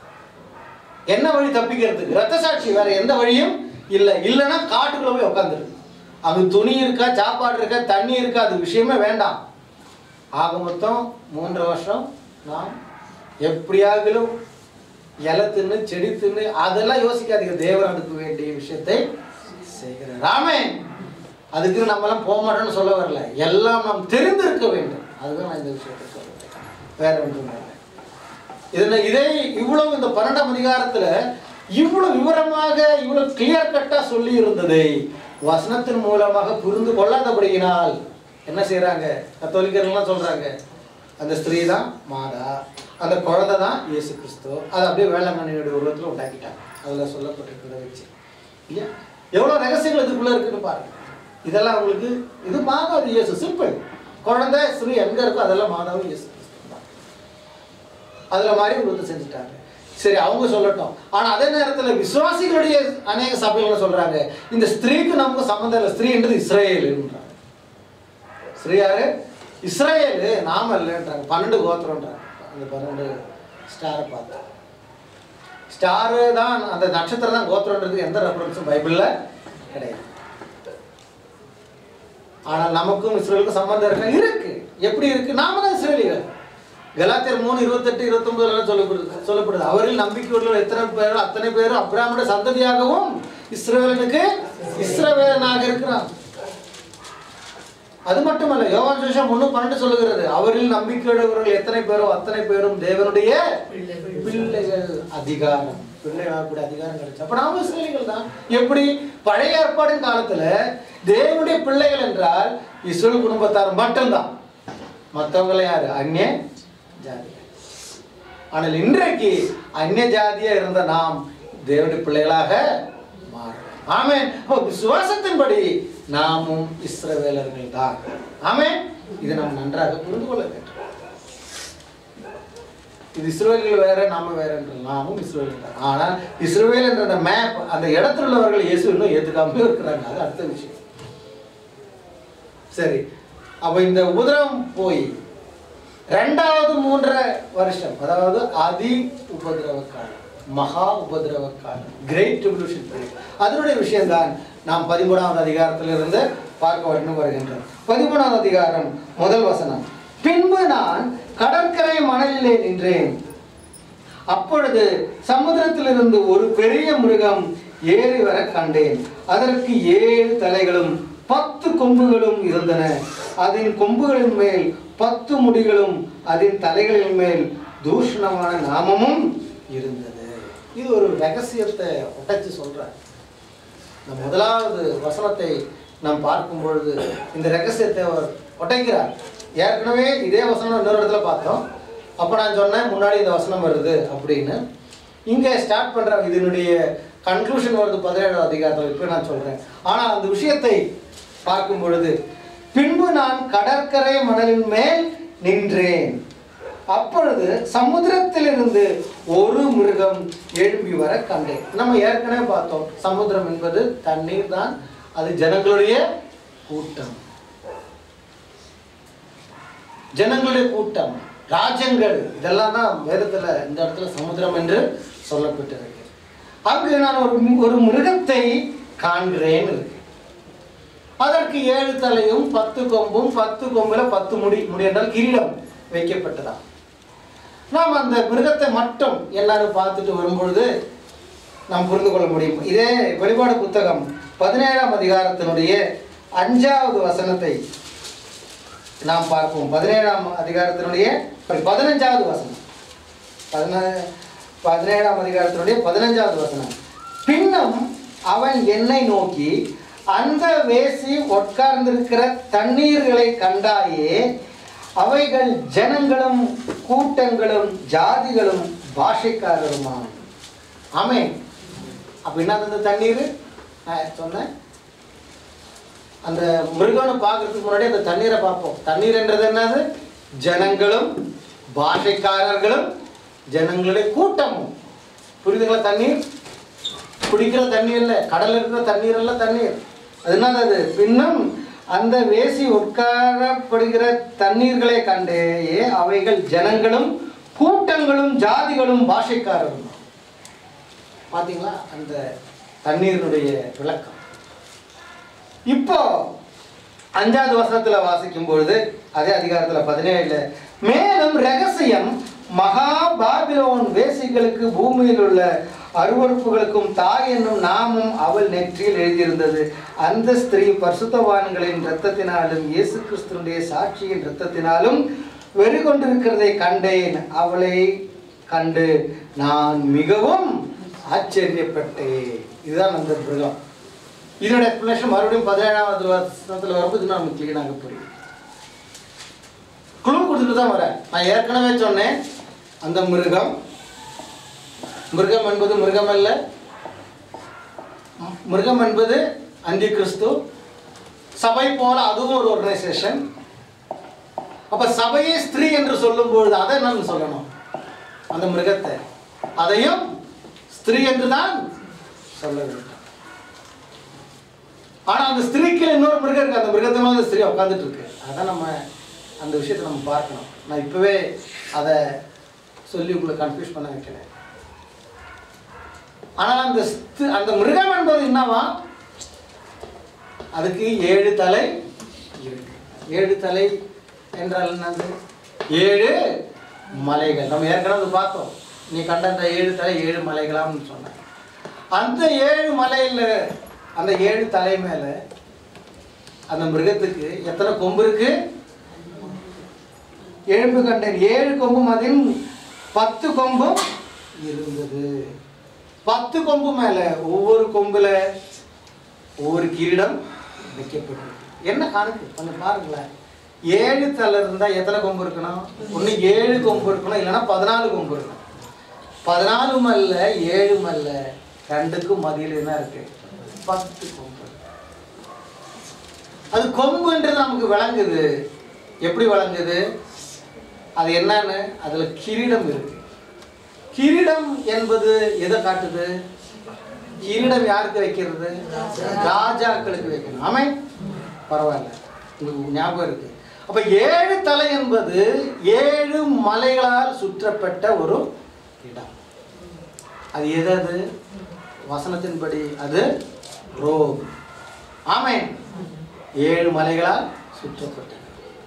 என்ன வழி தப்பிக்கிறதுக்கு ரத்த சாட்சி வேற எந்த வழியும் இல்லை இல்லைன்னா காட்டுக்குள்ள போய் உட்காந்துருக்கு அங்க துணி இருக்கா சாப்பாடு இருக்கா தண்ணி இருக்கா அது விஷயமே வேண்டாம் ஆக மொத்தம் மூன்று வருஷம் நாம் எப்படியாகிலும் இலை தின்னு செடி தின்னு அதெல்லாம் யோசிக்காதீங்க தேவன் அதுக்கு வேண்டிய விஷயத்தை செய்கிறார் ராமே அதுக்கு நம்மலாம் போக மாட்டோம்னு சொல்ல வரல எல்லாம் நாம் தெரிந்திருக்க வேண்டும் அதுதான் நான் இந்த விஷயத்தை சொல்றேன் வேற ஒன்றும் இல்லை இதுல இதை இவ்வளவு இந்த பன்னெண்டாம் அதிகாரத்துல இவ்வளவு விவரமாக இவ்வளவு கிளியர் கட்டா சொல்லி இருந்ததை வசனத்தின் மூலமாக புரிந்து கொள்ளாதபடியினால் என்ன செய்றாங்க கத்தோலிக்கர்கள்லாம் சொல்றாங்க அந்த ஸ்திரீ தான் மாதா அந்த குழந்தை தான் இயேசு கிறிஸ்து அதை அப்படியே வேளாங்கண்ணியுடைய உருவத்தில் உண்டாக்கிட்டாங்க அதில் சொல்லப்பட்டிருக்கிறத வச்சு இல்லையா எவ்வளோ ரகசியங்கள் இதுக்குள்ள இருக்குன்னு பாருங்க இதெல்லாம் உங்களுக்கு இது மாதா அது இயேசு சிம்பிள் குழந்தை ஸ்ரீ எங்க இருக்கோ அதெல்லாம் மாதாவும் இயேசு கிறிஸ்து தான் அதுல மாதிரி உங்களுக்கு செஞ்சுட்டாங்க சரி அவங்க சொல்லட்டும் ஆனா அதே நேரத்துல விசுவாசிகளுடைய அநேக சபைகள் சொல்றாங்க இந்த ஸ்திரீக்கு நமக்கு சம்மந்தம் இல்லை ஸ்திரீன்றது இஸ்ரேலுன்றாங்க ஸ்ரீ யாரு இஸ்ரேலு நாம இல்லைன்றாங்க பன்னெண்டு கோத்திரம்ன்றாங்க அந்த பன்னெண்டு ஸ்டாரை பார்த்து ஸ்டாரு தான் அந்த நட்சத்திரம் தான் கோத்திரம்ன்றது எந்த ரெஃபரன்ஸும் பைபிள்ல கிடையாது ஆனால் நமக்கும் இஸ்ரேலுக்கும் சம்பந்தம் இருக்கா இருக்கு எப்படி இருக்கு நாம தான் இஸ்ரேலிகள் கலாத்தியர் மூணு இருபத்தெட்டு இருபத்தொன்பதுல சொல்லப்படுது சொல்லப்படுது அவரில் நம்பிக்கை உள்ள எத்தனை பேரும் அத்தனை பேரும் அப்ராமோட சந்ததியாகவும் இஸ்ரவேலனுக்கு இஸ்ரவேலனாக இருக்கிறான் அது மட்டுமல்ல யோவான் சுவிசேஷம் ஒண்ணு பன்னெண்டு சொல்லுகிறது அவரில் நம்பிக்கையுடையவர்கள் எத்தனை பேரோ அத்தனை பேரும் தேவனுடைய பிள்ளைகள் அதிகாரம் பிள்ளைகளாக கூட அதிகாரம் கிடைச்சு அப்ப நாம இஸ்ரேலிகள் தான் எப்படி பழைய ஏற்பாடின் காலத்துல தேவனுடைய பிள்ளைகள் என்றால் இஸ்ரேல் குடும்பத்தார் மட்டும்தான் மற்றவங்கள யாரு அந்நிய ஜாதி ஆனால் இன்றைக்கு அந்நிய ஜாதியா இருந்த நாம் தேவனுடைய பிள்ளைகளாக மாறுறோம் ஆமென் அப்போ விசுவாசத்தின்படி நாமும் இஸ்ரவேலர்கள் தான் ஆமென் இதை நாம் நன்றாக புரிந்து கொள்ள வேண்டும் இது இஸ்ரவேல்கள் வேற நாம வேற என்று நாமும் இஸ்ரவேல் தான் ஆனா இஸ்ரவேல் என்ற அந்த மேப் அந்த இடத்துல உள்ளவர்கள் இயேசு இன்னும் ஏத்துக்காமலே இருக்கிறாங்க அது அடுத்த விஷயம் சரி அப்ப இந்த உதரம் போய் ரெண்டாவது மூன்றரை வருஷம் அதாவது அதி உபதிரவ காலம் மகா உபதிரவ காலம் கிரேட் ட்ரிபியூஷன் பீரியட் அதனுடைய விஷயம்தான் நாம் பதிமூணாவது அதிகாரத்திலிருந்து பார்க்க வேண்டும் வருகின்றோம் பதிமூணாவது அதிகாரம் முதல் வசனம் பின்பு நான் கடற்கரை மணலிலே நின்றேன் அப்பொழுது சமுத்திரத்திலிருந்து ஒரு பெரிய மிருகம் ஏறி வர கண்டேன் அதற்கு ஏழு தலைகளும் பத்து கொம்புகளும் இருந்தன அதன் கொம்புகளின் மேல் பத்து முடிகளும் அதன் தலைகளின் மேல் தூஷணமான நாமமும் இருந்தது இது ஒரு ரகசியத்தை உடைச்சு சொல்றார் இந்த முதலாவது வசனத்தை நாம் பார்க்கும் பொழுது இந்த ரகசியத்தை அவர் உடைக்கிறார் ஏற்கனவே இதே வசனம் இன்னொரு இடத்துல பார்த்தோம் அப்போ நான் சொன்னேன் முன்னாடி இந்த வசனம் வருது அப்படின்னு இங்கே ஸ்டார்ட் பண்ணுற இதனுடைய கன்க்ளூஷன் வருது பதினேழாவது அதிகாரத்தில் இப்போ நான் சொல்கிறேன் ஆனால் அந்த விஷயத்தை பார்க்கும் பொழுது பின்பு நான் கடற்கரை மணலின் மேல் நின்றேன் அப்பொழுது சமுத்திரத்திலிருந்து ஒரு மிருகம் எழும்பி வர கண்டேன் நம்ம ஏற்கனவே பார்த்தோம் சமுத்திரம் என்பது தண்ணீர் தான் அது ஜனங்களுடைய கூட்டம் ஜனங்களுடைய கூட்டம் ராஜ்யங்கள் இதெல்லாம் தான் வேதத்துல இந்த இடத்துல சமுத்திரம் என்று சொல்லப்பட்டிருக்கு அங்கு நான் ஒரு ஒரு மிருகத்தை காண்கிறேன் இருக்கு அதற்கு ஏழு தலையும் பத்து கொம்பும் பத்து கொம்புல பத்து முடி முடி என்றால் கிரீடம் வைக்கப்பட்டதா நாம் அந்த மிருகத்தை மட்டும் எல்லாரும் பார்த்துட்டு வரும்பொழுது நாம் புரிந்து கொள்ள முடியும் இதே வெளிப்பாடு புத்தகம் பதினேழாம் அதிகாரத்தினுடைய அஞ்சாவது வசனத்தை நாம் பார்ப்போம் பதினேழாம் அதிகாரத்தினுடைய பதினஞ்சாவது வசனம் பதின பதினேழாம் அதிகாரத்தினுடைய பதினஞ்சாவது வசனம் பின்னும் அவன் என்னை நோக்கி அந்த வேசி உட்கார்ந்திருக்கிற தண்ணீர்களை கண்டாயே அவைகள் ஜனங்களும் கூட்டங்களும் ஜாதிகளும் பாஷைக்காரருமாம் ஆமே அப்ப என்ன அந்த தண்ணீர் நான் சொன்னேன் அந்த மிருகனை பார்க்கறதுக்கு முன்னாடி அந்த தண்ணீரை பார்ப்போம் தண்ணீர் என்றது என்னது ஜனங்களும் பாஷைக்காரர்களும் ஜனங்களுடைய கூட்டமும் புரியுதுங்களா தண்ணீர் குடிக்கிற தண்ணீர் இல்லை கடல்ல இருக்கிற தண்ணீர் எல்லாம் தண்ணீர் அது என்னது அது பின்னும் அந்த வேசி உட்காரப்படுகிற தண்ணீர்களை கண்டேயே அவைகள் ஜனங்களும் கூட்டங்களும் ஜாதிகளும் பாஷைக்காரரும் பாத்தீங்களா அந்த தண்ணீரினுடைய விளக்கம் இப்போ அஞ்சாவது வசனத்துல வாசிக்கும் பொழுது அதே அதிகாரத்துல பதினேழுல மேலும் ரகசியம் மகா பாபிலோன் வேசிகளுக்கு பூமியில் உள்ள அருவறுப்புகளுக்கும் தாய் என்னும் நாமும் அவள் நெற்றியில் எழுதியிருந்தது அந்த ஸ்திரீ பரிசுத்தவான்களின் இரத்தத்தினாலும் இயேசு கிறிஸ்துனுடைய சாட்சியின் இரத்தத்தினாலும் வெறி கொண்டிருக்கிறதை கண்டேன் அவளை கண்டு நான் மிகவும் ஆச்சரியப்பட்டேன் இதுதான் அந்த மிருகம் இதோட எக்ஸ்பிளேஷன் மறுபடியும் பதினேழாவது வருஷத்துல வரும்போது இன்னும் நமக்கு கிளீனாக புரியும் குழு கொடுத்துட்டு தான் வரேன் நான் ஏற்கனவே சொன்னேன் அந்த மிருகம் மிருகம் என்பது மிருகம் அல்ல ம், மிருகம் என்பது அந்தி கிறிஸ்து சபை போல அதுவும் ஒரு ஆர்கனைசேஷன் அப்ப சபையே ஸ்திரீ என்று சொல்லும் பொழுது அதை நான் சொல்லணும் அந்த மிருகத்தை அதையும் ஸ்திரீ என்று தான் சொல்ல வேண்டும் ஆனா அந்த ஸ்திரீக்கு இன்னொரு மிருகம் இருக்கு அந்த மிருகத்தை மேல அந்த ஸ்திரீ உட்காந்துட்டு இருக்கு அதான் நம்ம அந்த விஷயத்தை நம்ம பார்க்கணும் நான் இப்பவே அதை சொல்லி உங்களை கன்ஃபியூஸ் பண்ண வைக்கிறேன் ஆனா அந்த ஸ்தி- அந்த மிருகம் என்பது என்னவா அதுக்கு ஏழு தலை இருக்கு ஏழு தலை என்றால் என்னது ஏழு மலைகள் நம்ம ஏற்கனவே பார்த்தோம் நீ கண்ட அந்த ஏழு தலை ஏழு மலைகளாம்னு சொன்னேன் அந்த ஏழு மலையில் அந்த ஏழு தலை மேலே அந்த மிருகத்துக்கு எத்தனை கொம்பு இருக்கு எழும்பு கண்டேன் ஏழு கொம்பும் அதில் பத்து கொம்பும் இருந்தது பத்து கொம்பு மேல ஒவ்வொரு கொம்புல ஒவ்வொரு கிரீடம் வைக்கப்பட்டிருக்கு என்ன கணக்கு கொஞ்சம் பாருங்களேன் ஏழு தலை இருந்தா எத்தனை கொம்பு இருக்கணும் ஒண்ணு ஏழு கொம்பு இருக்கணும் இல்லைன்னா பதினாலு கொம்பு இருக்கணும் பதினாலு மல்ல ஏழு மல்ல ரெண்டுக்கும் மதியில் என்ன இருக்கு பத்து கொம்பு அது கொம்புன்றது நமக்கு விளங்குது எப்படி விளங்குது அது என்னன்னு அதுல கிரீடம் இருக்கு கிரீடம் என்பது எதை காட்டுது கிரீடம் யாருக்கு வைக்கிறது ராஜாக்களுக்கு வைக்கணும் ஆமை பரவாயில்ல உங்களுக்கு ஞாபகம் இருக்கு அப்ப ஏழு தலை என்பது ஏழு மலைகளால் சுற்றப்பட்ட ஒரு இடம் அது எது அது வசனத்தின்படி அது ரோம் ஆமென் ஏழு மலைகளால் சுற்றப்பட்டது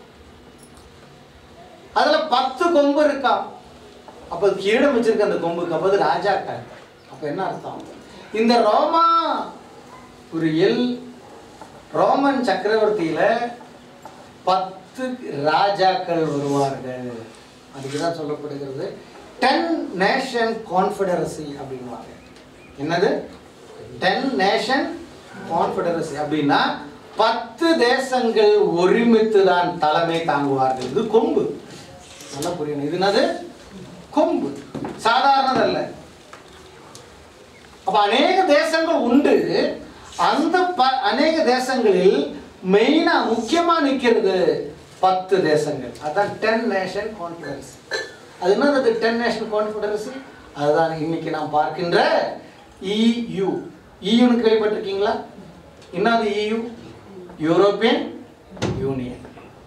அதுல பத்து கொம்பு இருக்காம் அப்ப கிரீடம் வச்சிருக்க அந்த கொம்புக்கு அப்ப அது ராஜாக்கள் அப்ப என்ன அர்த்தம் இந்த ரோமா புரியல் ரோமன் சக்கரவர்த்தியில பத்து ராஜாக்கள் வருவார்கள் அதுக்கு தான் சொல்லப்படுகிறது டென் நேஷன் கான்ஃபெடரசி அப்படின்வாங்க என்னது டென் நேஷன் கான்ஃபெடரசி அப்படின்னா பத்து தேசங்கள் ஒருமித்து தான் தலைமை தாங்குவார்கள் இது கொம்பு நல்லா புரியணும் இது என்னது கொம்பு சாதாரணதல்ல அப்ப அநேக தேசங்கள் உண்டு அந்த ப அநேக தேசங்களில் மெயினா முக்கியமா நிக்கிறது பத்து தேசங்கள் அதான் டென் நேஷன் கான்ஃபரன்ஸ் அது என்னது டென் நேஷன் கான்ஃபரன்ஸ் அதுதான் இன்னைக்கு நாம் பார்க்கின்ற இயு இயுன்னு கேள்விப்பட்டிருக்கீங்களா என்னது இயு யூரோப்பியன் யூனியன்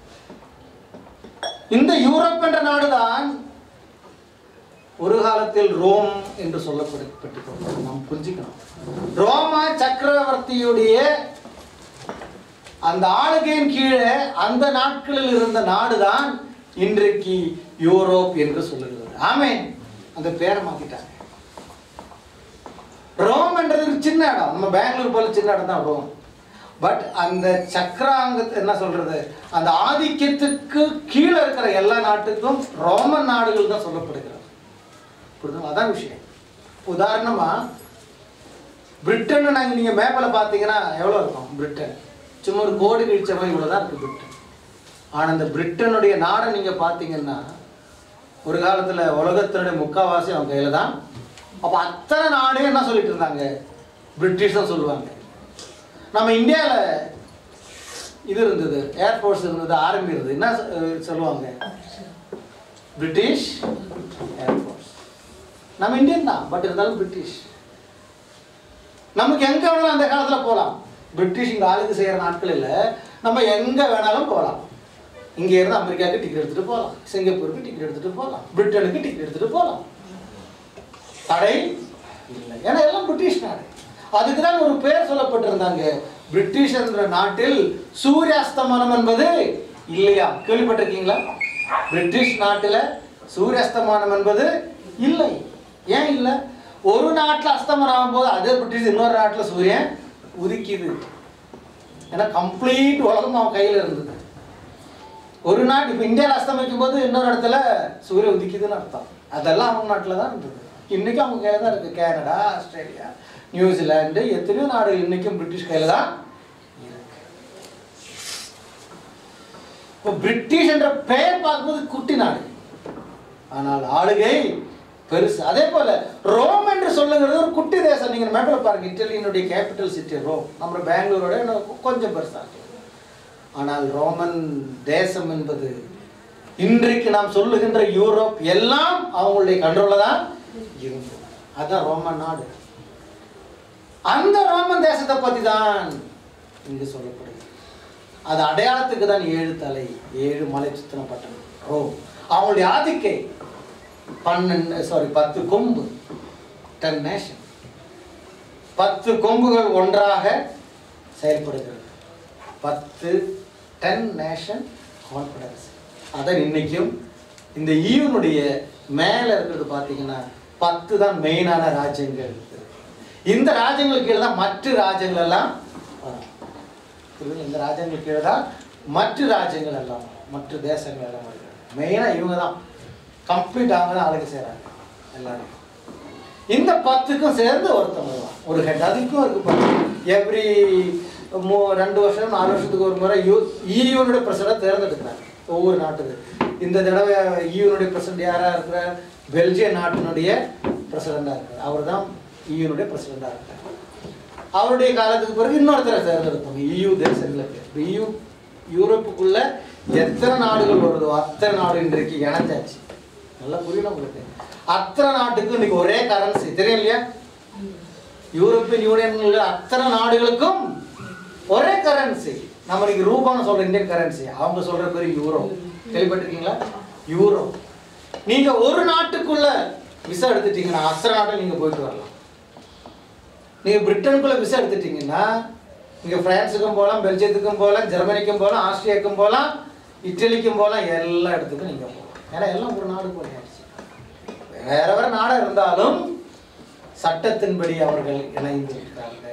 இந்த யூரோப் என்ற நாடுதான் ஒரு காலத்தில் ரோம் என்று சொல்லப்பட்டு நாம் புரிஞ்சுக்கணும் ரோமா சக்கரவர்த்தியுடைய அந்த ஆளுகையின் கீழே அந்த நாட்களில் இருந்த நாடுதான் இன்றைக்கு யூரோப் என்று சொல்லுகிறது ஆமென் அந்த பேரை மாத்திட்டாங்க ரோம் என்றது ஒரு சின்ன இடம் நம்ம பெங்களூர் போல சின்ன இடம் தான் ரோம் பட் அந்த சக்கராங்க என்ன சொல்றது அந்த ஆதிக்கத்துக்கு கீழே இருக்கிற எல்லா நாட்டுக்கும் ரோமன் நாடுகள் தான் சொல்லப்படுகிறது புரியுதுங்களா அதான் விஷயம் உதாரணமா பிரிட்டன் நாங்கள் நீங்கள் மேப்பில் பார்த்தீங்கன்னா எவ்வளோ இருக்கும் பிரிட்டன் சும்மா ஒரு கோடி கிழிச்ச மாதிரி இவ்வளோ தான் இருக்குது பிரிட்டன் ஆனால் இந்த பிரிட்டனுடைய நாடை நீங்கள் பார்த்தீங்கன்னா ஒரு காலத்தில் உலகத்தினுடைய முக்காவாசி அவங்க கையில் தான் அப்போ அத்தனை நாடே என்ன சொல்லிட்டு இருந்தாங்க பிரிட்டிஷ் தான் சொல்லுவாங்க நம்ம இந்தியாவில் இது இருந்தது ஏர்ஃபோர்ஸ் இருந்தது ஆர்மி இருந்தது என்ன சொ- சொல்லுவாங்க பிரிட்டிஷ் ஏர்ஃபோர்ஸ் நம்ம இந்தியன் தான் பட் இருந்தாலும் பிரிட்டிஷ் நமக்கு எங்க வேணாலும் அந்த காலத்துல போகலாம் பிரிட்டிஷ் இங்க ஆளுக்கு செய்யற நாட்கள் இல்ல நம்ம எங்க வேணாலும் போகலாம் இங்க இருந்து அமெரிக்காவுக்கு டிக்கெட் எடுத்துட்டு போகலாம் சிங்கப்பூருக்கு டிக்கெட் எடுத்துட்டு போகலாம் பிரிட்டனுக்கு டிக்கெட் எடுத்துட்டு போகலாம் தடை இல்லை ஏன்னா எல்லாம் பிரிட்டிஷ் நாடு அதுக்கு தான் ஒரு பேர் சொல்லப்பட்டிருந்தாங்க பிரிட்டிஷ் என்ற நாட்டில் சூரியாஸ்தமனம் என்பது இல்லையா கேள்விப்பட்டிருக்கீங்களா பிரிட்டிஷ் நாட்டில் சூரியாஸ்தமானம் என்பது இல்லை ஏன் இல்லை ஒரு நாட்டில் அஸ்தமனம் ஆகும்போது அதே பிரிட்டிஷ் இன்னொரு நாட்டில் சூரியன் உதிக்குது ஏன்னா கம்ப்ளீட் உலகம் அவன் கையில் இருந்தது ஒரு நாடு இப்போ இந்தியாவில் அஸ்தமிக்கும் போது இன்னொரு இடத்துல சூரியன் உதிக்குதுன்னு அர்த்தம் அதெல்லாம் அவங்க நாட்டில் தான் இருந்தது இன்னைக்கும் அவங்க கையில் தான் இருக்குது கனடா ஆஸ்திரேலியா நியூசிலாந்து எத்தனையோ நாடுகள் இன்னைக்கும் பிரிட்டிஷ் கையில் தான் இருக்கு இப்போ பிரிட்டிஷ் என்ற பெயர் பார்க்கும்போது குட்டி நாடு ஆனால் ஆளுகை பெருசு அதே போல ரோம் என்று சொல்லுங்கிறது ஒரு குட்டி தேசம் நீங்க மேப்பில் பாருங்க இட்டலியினுடைய கேபிட்டல் சிட்டி ரோம் நம்ம பெங்களூரோட இன்னும் கொஞ்சம் பெருசா இருக்கு ஆனால் ரோமன் தேசம் என்பது இன்றைக்கு நாம் சொல்லுகின்ற யூரோப் எல்லாம் அவங்களுடைய கண்ட்ரோல்ல தான் இருந்தது அதான் ரோமன் நாடு அந்த ரோமன் தேசத்தை பத்தி தான் இங்கு சொல்லப்படுகிறது அது அடையாளத்துக்கு தான் ஏழு தலை ஏழு மலை சுத்தின பட்டணம் ரோம் அவங்களுடைய ஆதிக்கை பன்னெண்டு சாரி பத்து கொம்பு டென் நேஷன் பத்து கொம்புகள் ஒன்றாக செயல்படுகிறது பத்து டென் நேஷன் கான்ஃபரன்ஸ் அதை இன்னைக்கும் இந்த ஈவனுடைய மேல இருக்கிறது பார்த்தீங்கன்னா பத்து தான் மெயினான ராஜ்யங்கள் இருக்குது இந்த ராஜ்யங்களுக்கு கீழே தான் மற்ற ராஜ்யங்கள் எல்லாம் வரும். புரியுதுங்களா? இந்த ராஜ்யங்களுக்கு கீழே தான் மற்ற ராஜ்யங்கள் எல்லாம் வரும். மற்ற தேசங்கள் எல்லாம் வருகிறது மெயினாக இவங்க தான் கம்ப்ளீட் அவங்க தான் ஆளுக்கு செய்கிறாங்க எல்லாரும் இந்த பத்துக்கும் சேர்ந்து ஒருத்தன் வருவான் ஒரு ஹெட் அதுக்கும் இருக்கு எவ்ரி மூ ரெண்டு வருஷம் நாலு வருஷத்துக்கு ஒரு முறை யூ ஈயூனுடைய பிரசிடண்ட் தேர்ந்தெடுக்கிறாங்க ஒவ்வொரு நாட்டுக்கு இந்த தடவை ஈயூனுடைய பிரசிடண்ட் யாராக இருக்கிறார் பெல்ஜிய நாட்டினுடைய பிரசிடண்டாக இருக்கிறார் அவர் தான் ஈயூனுடைய பிரசிடண்டாக இருக்கார் அவருடைய காலத்துக்கு பிறகு இன்னொருத்தரை தேர்ந்தெடுப்பாங்க இயு தேசங்களுக்கு இப்போ இயு யூரோப்புக்குள்ள எத்தனை நாடுகள் வருதோ அத்தனை நாடு இன்றைக்கு இணைஞ்சாச்சு நல்லா புரியணும் உங்களுக்கு அத்தனை நாட்டுக்கும் இன்னைக்கு ஒரே கரன்சி தெரியும் இல்லையா யூரோப்பியன் யூனியன்ல அத்தனை நாடுகளுக்கும் ஒரே கரன்சி நம்ம இன்னைக்கு ரூபான்னு சொல்ற இந்தியன் கரன்சி அவங்க சொல்ற பேர் யூரோ கேள்விப்பட்டிருக்கீங்களா யூரோ நீங்க ஒரு நாட்டுக்குள்ள விசா எடுத்துட்டீங்கன்னா அத்தனை நாட்டில் நீங்க போயிட்டு வரலாம் நீங்க பிரிட்டனுக்குள்ள விசா எடுத்துட்டீங்கன்னா நீங்க பிரான்ஸுக்கும் போகலாம் பெல்ஜியத்துக்கும் போகலாம் ஜெர்மனிக்கும் போகலாம் ஆஸ்திரியாவுக்கும் போகலாம் இட்டலிக்கும் போகலாம் எல்லா இடத்துக்கும் நீங்க போகலாம் ஏன்னா எல்லாம் ஒரு நாடு போயாச்சு வேற வேற நாடா இருந்தாலும் சட்டத்தின்படி அவர்கள் இணைந்து இருக்கிறார்கள்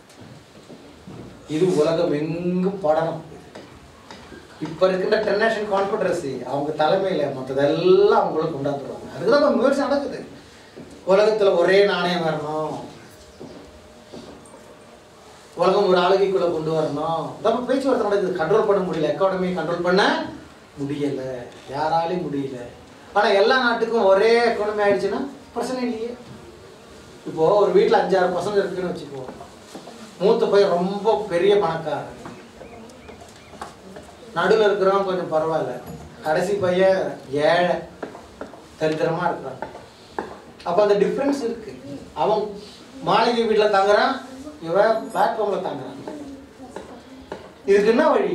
இது உலகம் எங்கும் படணும் இப்ப இருக்கின்ற டெர்னேஷன் கான்ஃபெடரசி அவங்க தலைமையில மற்றதெல்லாம் அவங்களும் கொண்டாந்துருவாங்க அதுக்குதான் இப்ப முயற்சி நடக்குது உலகத்துல ஒரே நாணயம் வரணும் உலகம் ஒரு ஆளுகைக்குள்ள கொண்டு வரணும் நம்ம பேச்சுவார்த்தை நடக்குது கண்ட்ரோல் பண்ண முடியல எக்கானமி கண்ட்ரோல் பண்ண முடியல யாராலையும் முடியல ஆனா எல்லா நாட்டுக்கும் ஒரே எக்கானமி ஆயிடுச்சுன்னா பிரச்சனை இல்லையே இப்போ ஒரு வீட்டில் அஞ்சாறு பசங்க இருக்குன்னு வச்சுக்கோ மூத்த பையன் ரொம்ப பெரிய பணக்காரன் நடுவில் இருக்கிறவன் கொஞ்சம் பரவாயில்ல கடைசி பையன் ஏழை தரித்திரமா இருக்கிறான் அப்போ அந்த டிஃப்ரென்ஸ் இருக்கு அவன் மாளிகை வீட்டில் தங்குறான் இவன் பிளாட்ஃபார்ம்ல தங்குறான் இதுக்கு என்ன வழி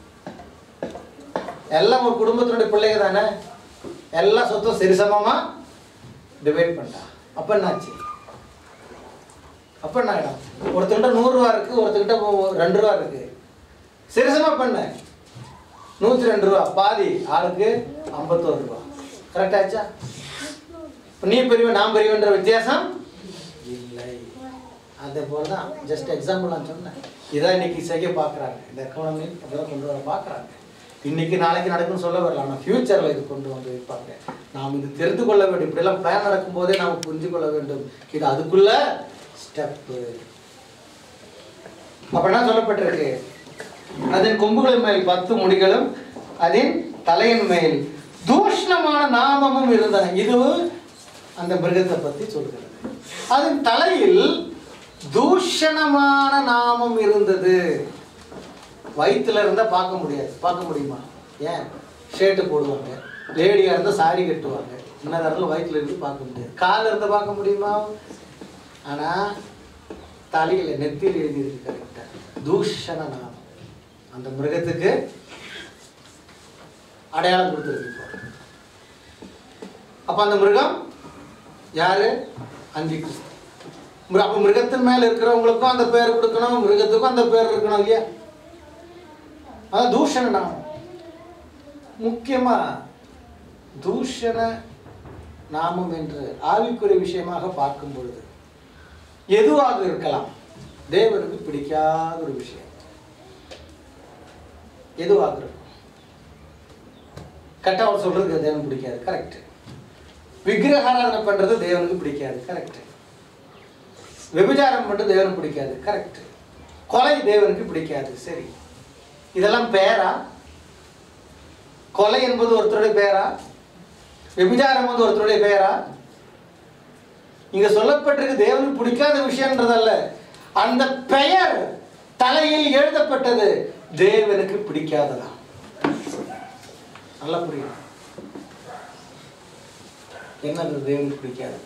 எல்லாம் ஒரு குடும்பத்தினுடைய பிள்ளைங்க தானே எல்லா சொத்தும் சரிசமமா டிவைட் பண்ணிட்டான் அப்ப என்னாச்சு அப்ப என்ன ஆயிடும் ஒருத்தர்கிட்ட நூறு ரூபா இருக்கு ஒருத்தர்கிட்ட ஒ- ரெண்டு ரூபா இருக்கு சரிசமா பண்ண நூத்தி ரெண்டு ரூபா பாதி ஆளுக்கு ஐம்பத்தோரு ரூபா கரெக்ட் ஆச்சா இப்ப நீ பெரியவன் நான் பெரியவன்ற வித்தியாசம் இல்லை அதே போல தான் ஜஸ்ட் எக்ஸாம்பிள் நான் சொன்னேன் இதான் இன்னைக்கு செய்ய பார்க்குறாங்க இந்த எக்கானமி அப்படிதான் கொண்டு வர பார்க்குறாங்க இன்னைக்கு நாளைக்கு நடக்கும்னு சொல்ல வரல ஆனால் ஃபியூச்சரில் இது கொண்டு வந்து வைப்பாங்க நாம் இது தெரிந்து கொள்ள வேண்டும் இப்படியெல்லாம் பிளான் நடக்கும்போதே நாம் புரிஞ்சு கொள்ள வேண்டும் இது அதுக்குள்ள ஸ்டெப்பு அப்ப என்ன சொல்லப்பட்டிருக்கு அதன் கொம்புகளின் மேல் பத்து முடிகளும் அதன் தலையின் மேல் தூஷ்ணமான நாமமும் இருந்தன இது அந்த மிருகத்தை பத்தி சொல்கிறது அதன் தலையில் தூஷணமான நாமம் இருந்தது வயிற்றுல இருந்தா பார்க்க முடியாது பார்க்க முடியுமா ஏன் ஷர்ட்டு போடுவாங்க லேடியா இருந்தா சாரி கட்டுவாங்க இன்னொரு இடத்துல வயிற்றுல இருந்து பார்க்க முடியாது காலில் இருந்தா பார்க்க முடியுமா ஆனா தலையில நெத்தியில் எழுதியிருக்கு கரெக்டா தூஷண நாமம் அந்த மிருகத்துக்கு அடையாளம் கொடுத்துருக்கு இப்போ. அப்ப அந்த மிருகம் யாரு அந்தி கிறிஸ்து மிரு- அப்ப மிருகத்தின் மேல இருக்கிறவங்களுக்கும் அந்த பேர் கொடுக்கணும் மிருகத்துக்கும் அந்த பேர் இருக்கணும் இல்லையா அதான் தூஷண நாமம் முக்கியமா தூஷண நாமம் என்று ஆவிக்குரிய விஷயமாக பார்க்கும் பொழுது எதுவாக இருக்கலாம் தேவனுக்கு பிடிக்காத ஒரு விஷயம் எதுவாக இருக்கும் கரெக்டாக அவர் சொல்றது தேவனுக்கு பிடிக்காது கரெக்ட் விக்கிரகாராதனை பண்றது தேவனுக்கு பிடிக்காது கரெக்ட் விபச்சாரம் பண்றது தேவனுக்கு பிடிக்காது கரெக்ட் கொலை தேவனுக்கு பிடிக்காது சரி இதெல்லாம் பேரா கொலை என்பது ஒருத்தருடைய பேரா விபச்சாரம் வந்து ஒருத்தருடைய பேரா இங்க சொல்லப்பட்டிருக்கு தேவனுக்கு பிடிக்காத விஷயம்ன்றதல்ல அந்த பெயர் தலையில் எழுதப்பட்டது தேவனுக்கு பிடிக்காததா நல்லா புரியும் என்னது தேவனுக்கு பிடிக்காது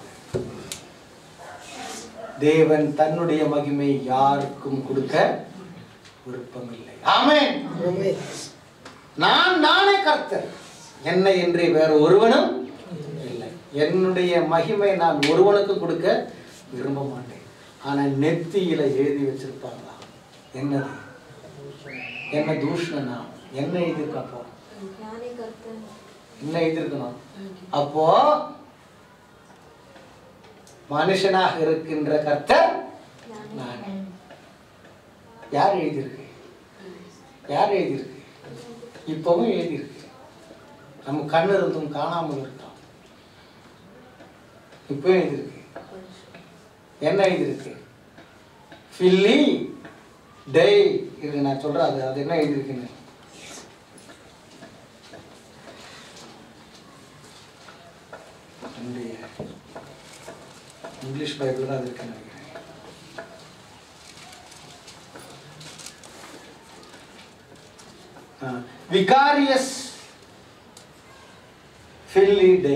தேவன் தன்னுடைய மகிமை யாருக்கும் கொடுக்க விருப்பமில்லை ஆமென் நான் நானே கர்த்தர் என்னை என்று வேற ஒருவனும் இல்லை என்னுடைய மகிமை நான் ஒருவனுக்கும் கொடுக்க விரும்ப மாட்டேன் ஆனா நெத்தியில எழுதி வச்சிருப்பாங்களா என்னது என்ன தூஷணனா என்ன இது அப்போ ஞானி கர்த்தன் என்ன எழுதியிருக்கணும் அப்போ மனுஷனாக இருக்கின்ற கர்த்தர் நான் யார் எழுதியிருக்கு யார் எழுதியிருக்கு இப்பவும் எழுதியிருக்கு நம்ம கண் இருந்தும் காணாமல் இருக்கோம் இப்போ எழுதியிருக்கு என்ன எழுதியிருக்கு ஃபில்லி டை இது நான் சொல்றேன் அது அது என்ன எழுதியிருக்குன்னு என்னுடைய இங்கிலீஷ் பைபிள் தான் அது இருக்குன்னு நினைக்கிறேன் விகாரியஸ் ஃபில்லி டே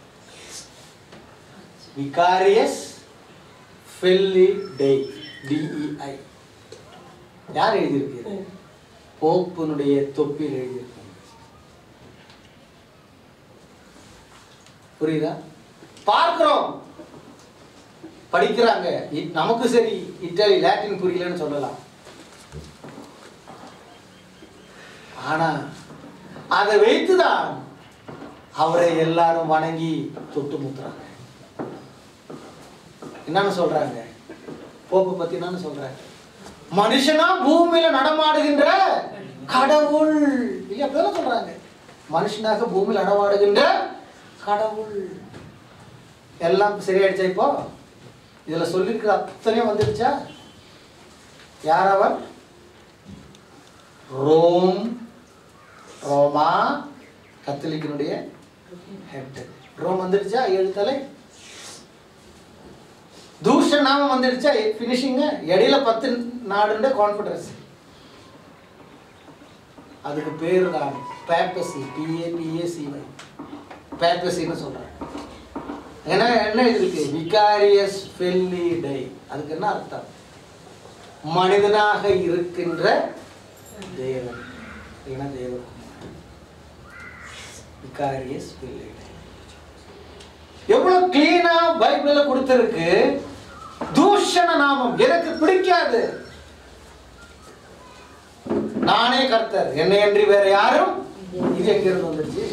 விகாரியஸ் ஃபில்லி டே டிஇஐ யார் எழுதியிருக்கு போப்பினுடைய தொப்பில் எழுதியிருக்கு புரியுதா பார்க்கிறோம் படிக்கிறாங்க இ- நமக்கு சரி இட்டாலி லாட்டின் புரியலன்னு சொல்லலாம் ஆனா அதை வைத்துதான் அவரை எல்லாரும் வணங்கி தொட்டு முத்துறாங்க என்னன்னு சொல்றாங்க போப்பை பத்தி என்னன்னு சொல்றாங்க மனுஷனா பூமியில நடமாடுகின்ற கடவுள் இல்லையா அப்படிதான் சொல்றாங்க மனுஷனாக பூமியில் நடமாடுகின்ற கடவுள் எல்லாம் சரியாயிடுச்சா இப்போ இதுல சொல்லியிருக்கிற அத்தனையும் வந்துடுச்சா யார் அவர் ரோம் ரோமா கத்தலிக்கனுடைய ஹெட் ரோம் வந்துடுச்சா ஏழு தலை தூஷ நாமம் வந்துடுச்சா ஃபினிஷிங்க இடையில பத்து நாடுன்ற கான்ஃபிடன்ஸ் அதுக்கு பேர் தான் பேப்பசி பிஏபிஏசிஒய் பேப்பசின்னு சொல்றாங்க ஏன்னா என்ன இருக்கு விகாரியஸ் ஃபெல்லி டை அதுக்கு என்ன அர்த்தம் மனிதனாக இருக்கின்ற தேவன் இல்லைன்னா தேவகுமார் விகாரியஸ் ஃபெல்லி டை எவ்வளவு கிளீனா பைபிள்ல கொடுத்திருக்கு தூஷண நாமம் எனக்கு பிடிக்காது நானே கர்த்தர் என்னை அன்றி வேற யாரும் இது எங்க இருந்து வந்துருச்சு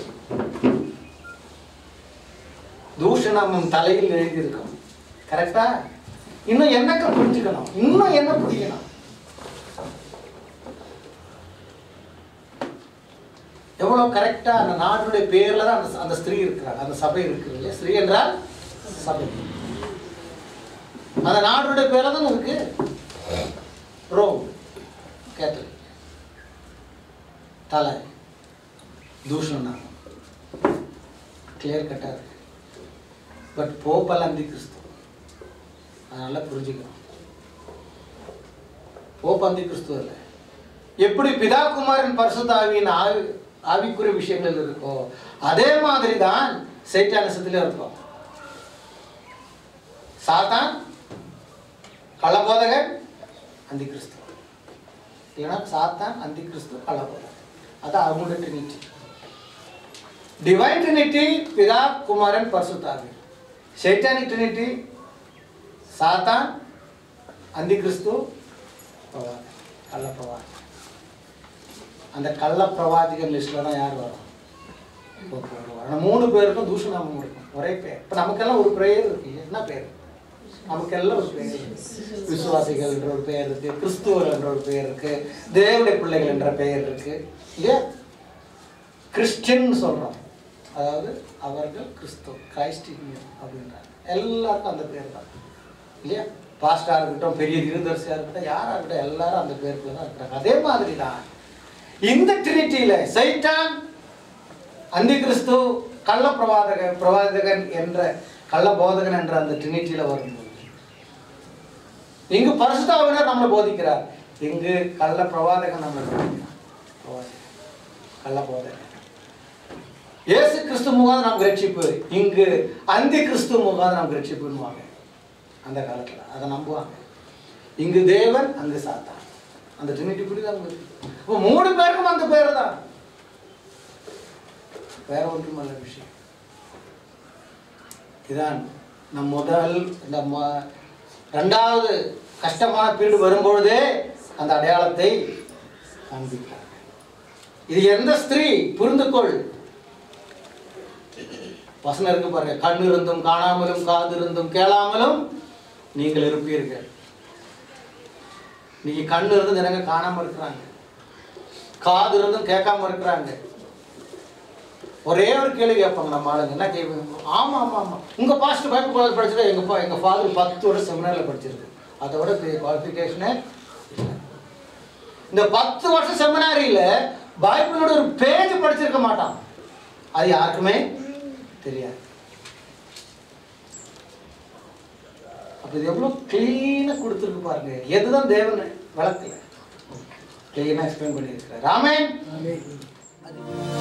தூஷணமும் தலையில் எழுதியிருக்கும் கரெக்டா இன்னும் என்னக்க புரிஞ்சுக்கணும் இன்னும் என்ன புரியணும் எவ்வளவு கரெக்டா அந்த நாட்டுடைய பேர்ல தான் அந்த அந்த ஸ்திரீ இருக்கிறாங்க அந்த சபை இருக்கு இல்லையா ஸ்திரீ என்றால் சபை அந்த நாட்டுடைய பேர்ல தான் இருக்கு ரோம் கேத்தலிக் தலை தூஷணம் கிளியர் கட்டா இருக்கு பட் போப்பல் அந்தி கிறிஸ்து அதனால புரிஞ்சுக்கணும் போப் அந்தி கிறிஸ்து இல்லை எப்படி பிதா குமாரன் பரிசுத்தாவியின் ஆவி ஆவிக்குரிய விஷயங்கள் இருக்கோ அதே மாதிரி தான் சைட்டானிசத்துல இருக்கும் சாத்தான் கள்ளபோதகன் அந்தி கிறிஸ்து இல்லைன்னா சாத்தான் அந்தி கிறிஸ்து கள்ளபோதகன் அது அவங்களோட ட்ரினிட்டி டிவைன் ட்ரினிட்டி பிதா குமாரன் பரிசுத்தாவி சைட்டானிக் ட்ரினிட்டி சாத்தான் அந்தி கிறிஸ்து பிரவாதி கள்ள பிரவாதி அந்த கள்ள பிரவாதிகள் லிஸ்ட்ல தான் யார் வரும் போப்பு வருவார். ஆனா மூணு பேருக்கும் தூஷணாமம் இருக்கும் ஒரே பேர் இப்போ நமக்கெல்லாம் ஒரு பெயர் இருக்கு இல்லையா? என்ன பேர் நமக்கெல்லாம் ஒரு பேர் இருக்கு. விசுவாசிகள் என்ற ஒரு பெயர் இருக்கு கிறிஸ்துவர் என்ற ஒரு பெயர் இருக்கு தேவனுடைய பிள்ளைகள் என்ற பெயர் இருக்கு இல்லையா கிறிஸ்டின் சொல்றோம் அதாவது அவர்கள் கிறிஸ்துவ கிரைஸ்டின் அப்படின்றாங்க எல்லாருக்கும் அந்த பேர் தான் இல்லையா பாஸ்டா இருக்கட்டும் பெரிய தீர்தரிசியா இருக்கட்டும் யாரா இருக்கட்டும் எல்லாரும் அந்த பேருக்குள்ள தான் இருக்கிறாங்க அதே மாதிரி தான் இந்த ட்ரினிட்டியில சைட்டான் அந்தி கிறிஸ்து கள்ள பிரவாதக பிரவாதகன் என்ற கள்ள போதகன் என்ற அந்த ட்ரினிட்டியில வரும்போது இங்கு பரிசுத்தாவினர் நம்மளை போதிக்கிறார் இங்கு கள்ள பிரவாதகன் நம்மளை போதிக்கிறார் பிரவாதகன். கள்ள போதகன் இயேசு கிறிஸ்து முகாது நாம் ரட்சிப்பு இங்கு அந்தி கிறிஸ்து முகாது நாம் ரட்சிப்புன்னுவாங்க அந்த காலத்துல அதை நம்புவாங்க இங்கு தேவன் அங்கு சாத்தான் அந்த ட்ரினிட்டி புரியுதா உங்களுக்கு இப்போ மூணு பேருக்கும் அந்த பேர் தான் வேற ஒன்றுமல்ல விஷயம் இதான் நம் முதல் இந்த ம- ரெண்டாவது கஷ்டமான பீரியட் வரும்பொழுதே அந்த அடையாளத்தை காண்பிக்கிறார் இது எந்த ஸ்திரீ புரிந்து கொள் வசனம் இருக்கு பாருங்க கண் இருந்தும் காணாமலும் காது இருந்தும் கேளாமலும் நீங்கள் இருப்பீர்கள் இன்னைக்கு கண் இருந்து ஜனங்க காணாம இருக்கிறாங்க காது இருந்தும் கேட்காம இருக்கிறாங்க ஒரே ஒரு கேள்வி கேட்பாங்க நம்ம ஆளுங்க என்ன கேட்பாங்க ஆமா ஆமா ஆமா உங்க பாஸ்டர் பைபிள் காலேஜ் படிச்சது எங்க பா எங்க ஃபாதர் பத்து வருஷம் செமினார்ல படிச்சிருக்கு அதோட பெரிய குவாலிஃபிகேஷனே இந்த பத்து வருஷம் செமினாரியில பைபிளோட ஒரு பேஜ் படிச்சிருக்க மாட்டான் அது யாருக்குமே தெரியாது அப்ப இது எவ்வளவு கிளீனா கொடுத்துருக்கு பாருங்க எதுதான் தேவன் விளக்கல கிளீனா எக்ஸ்பிளைன் பண்ணியிருக்கிறார் ராமன் ஆமென்.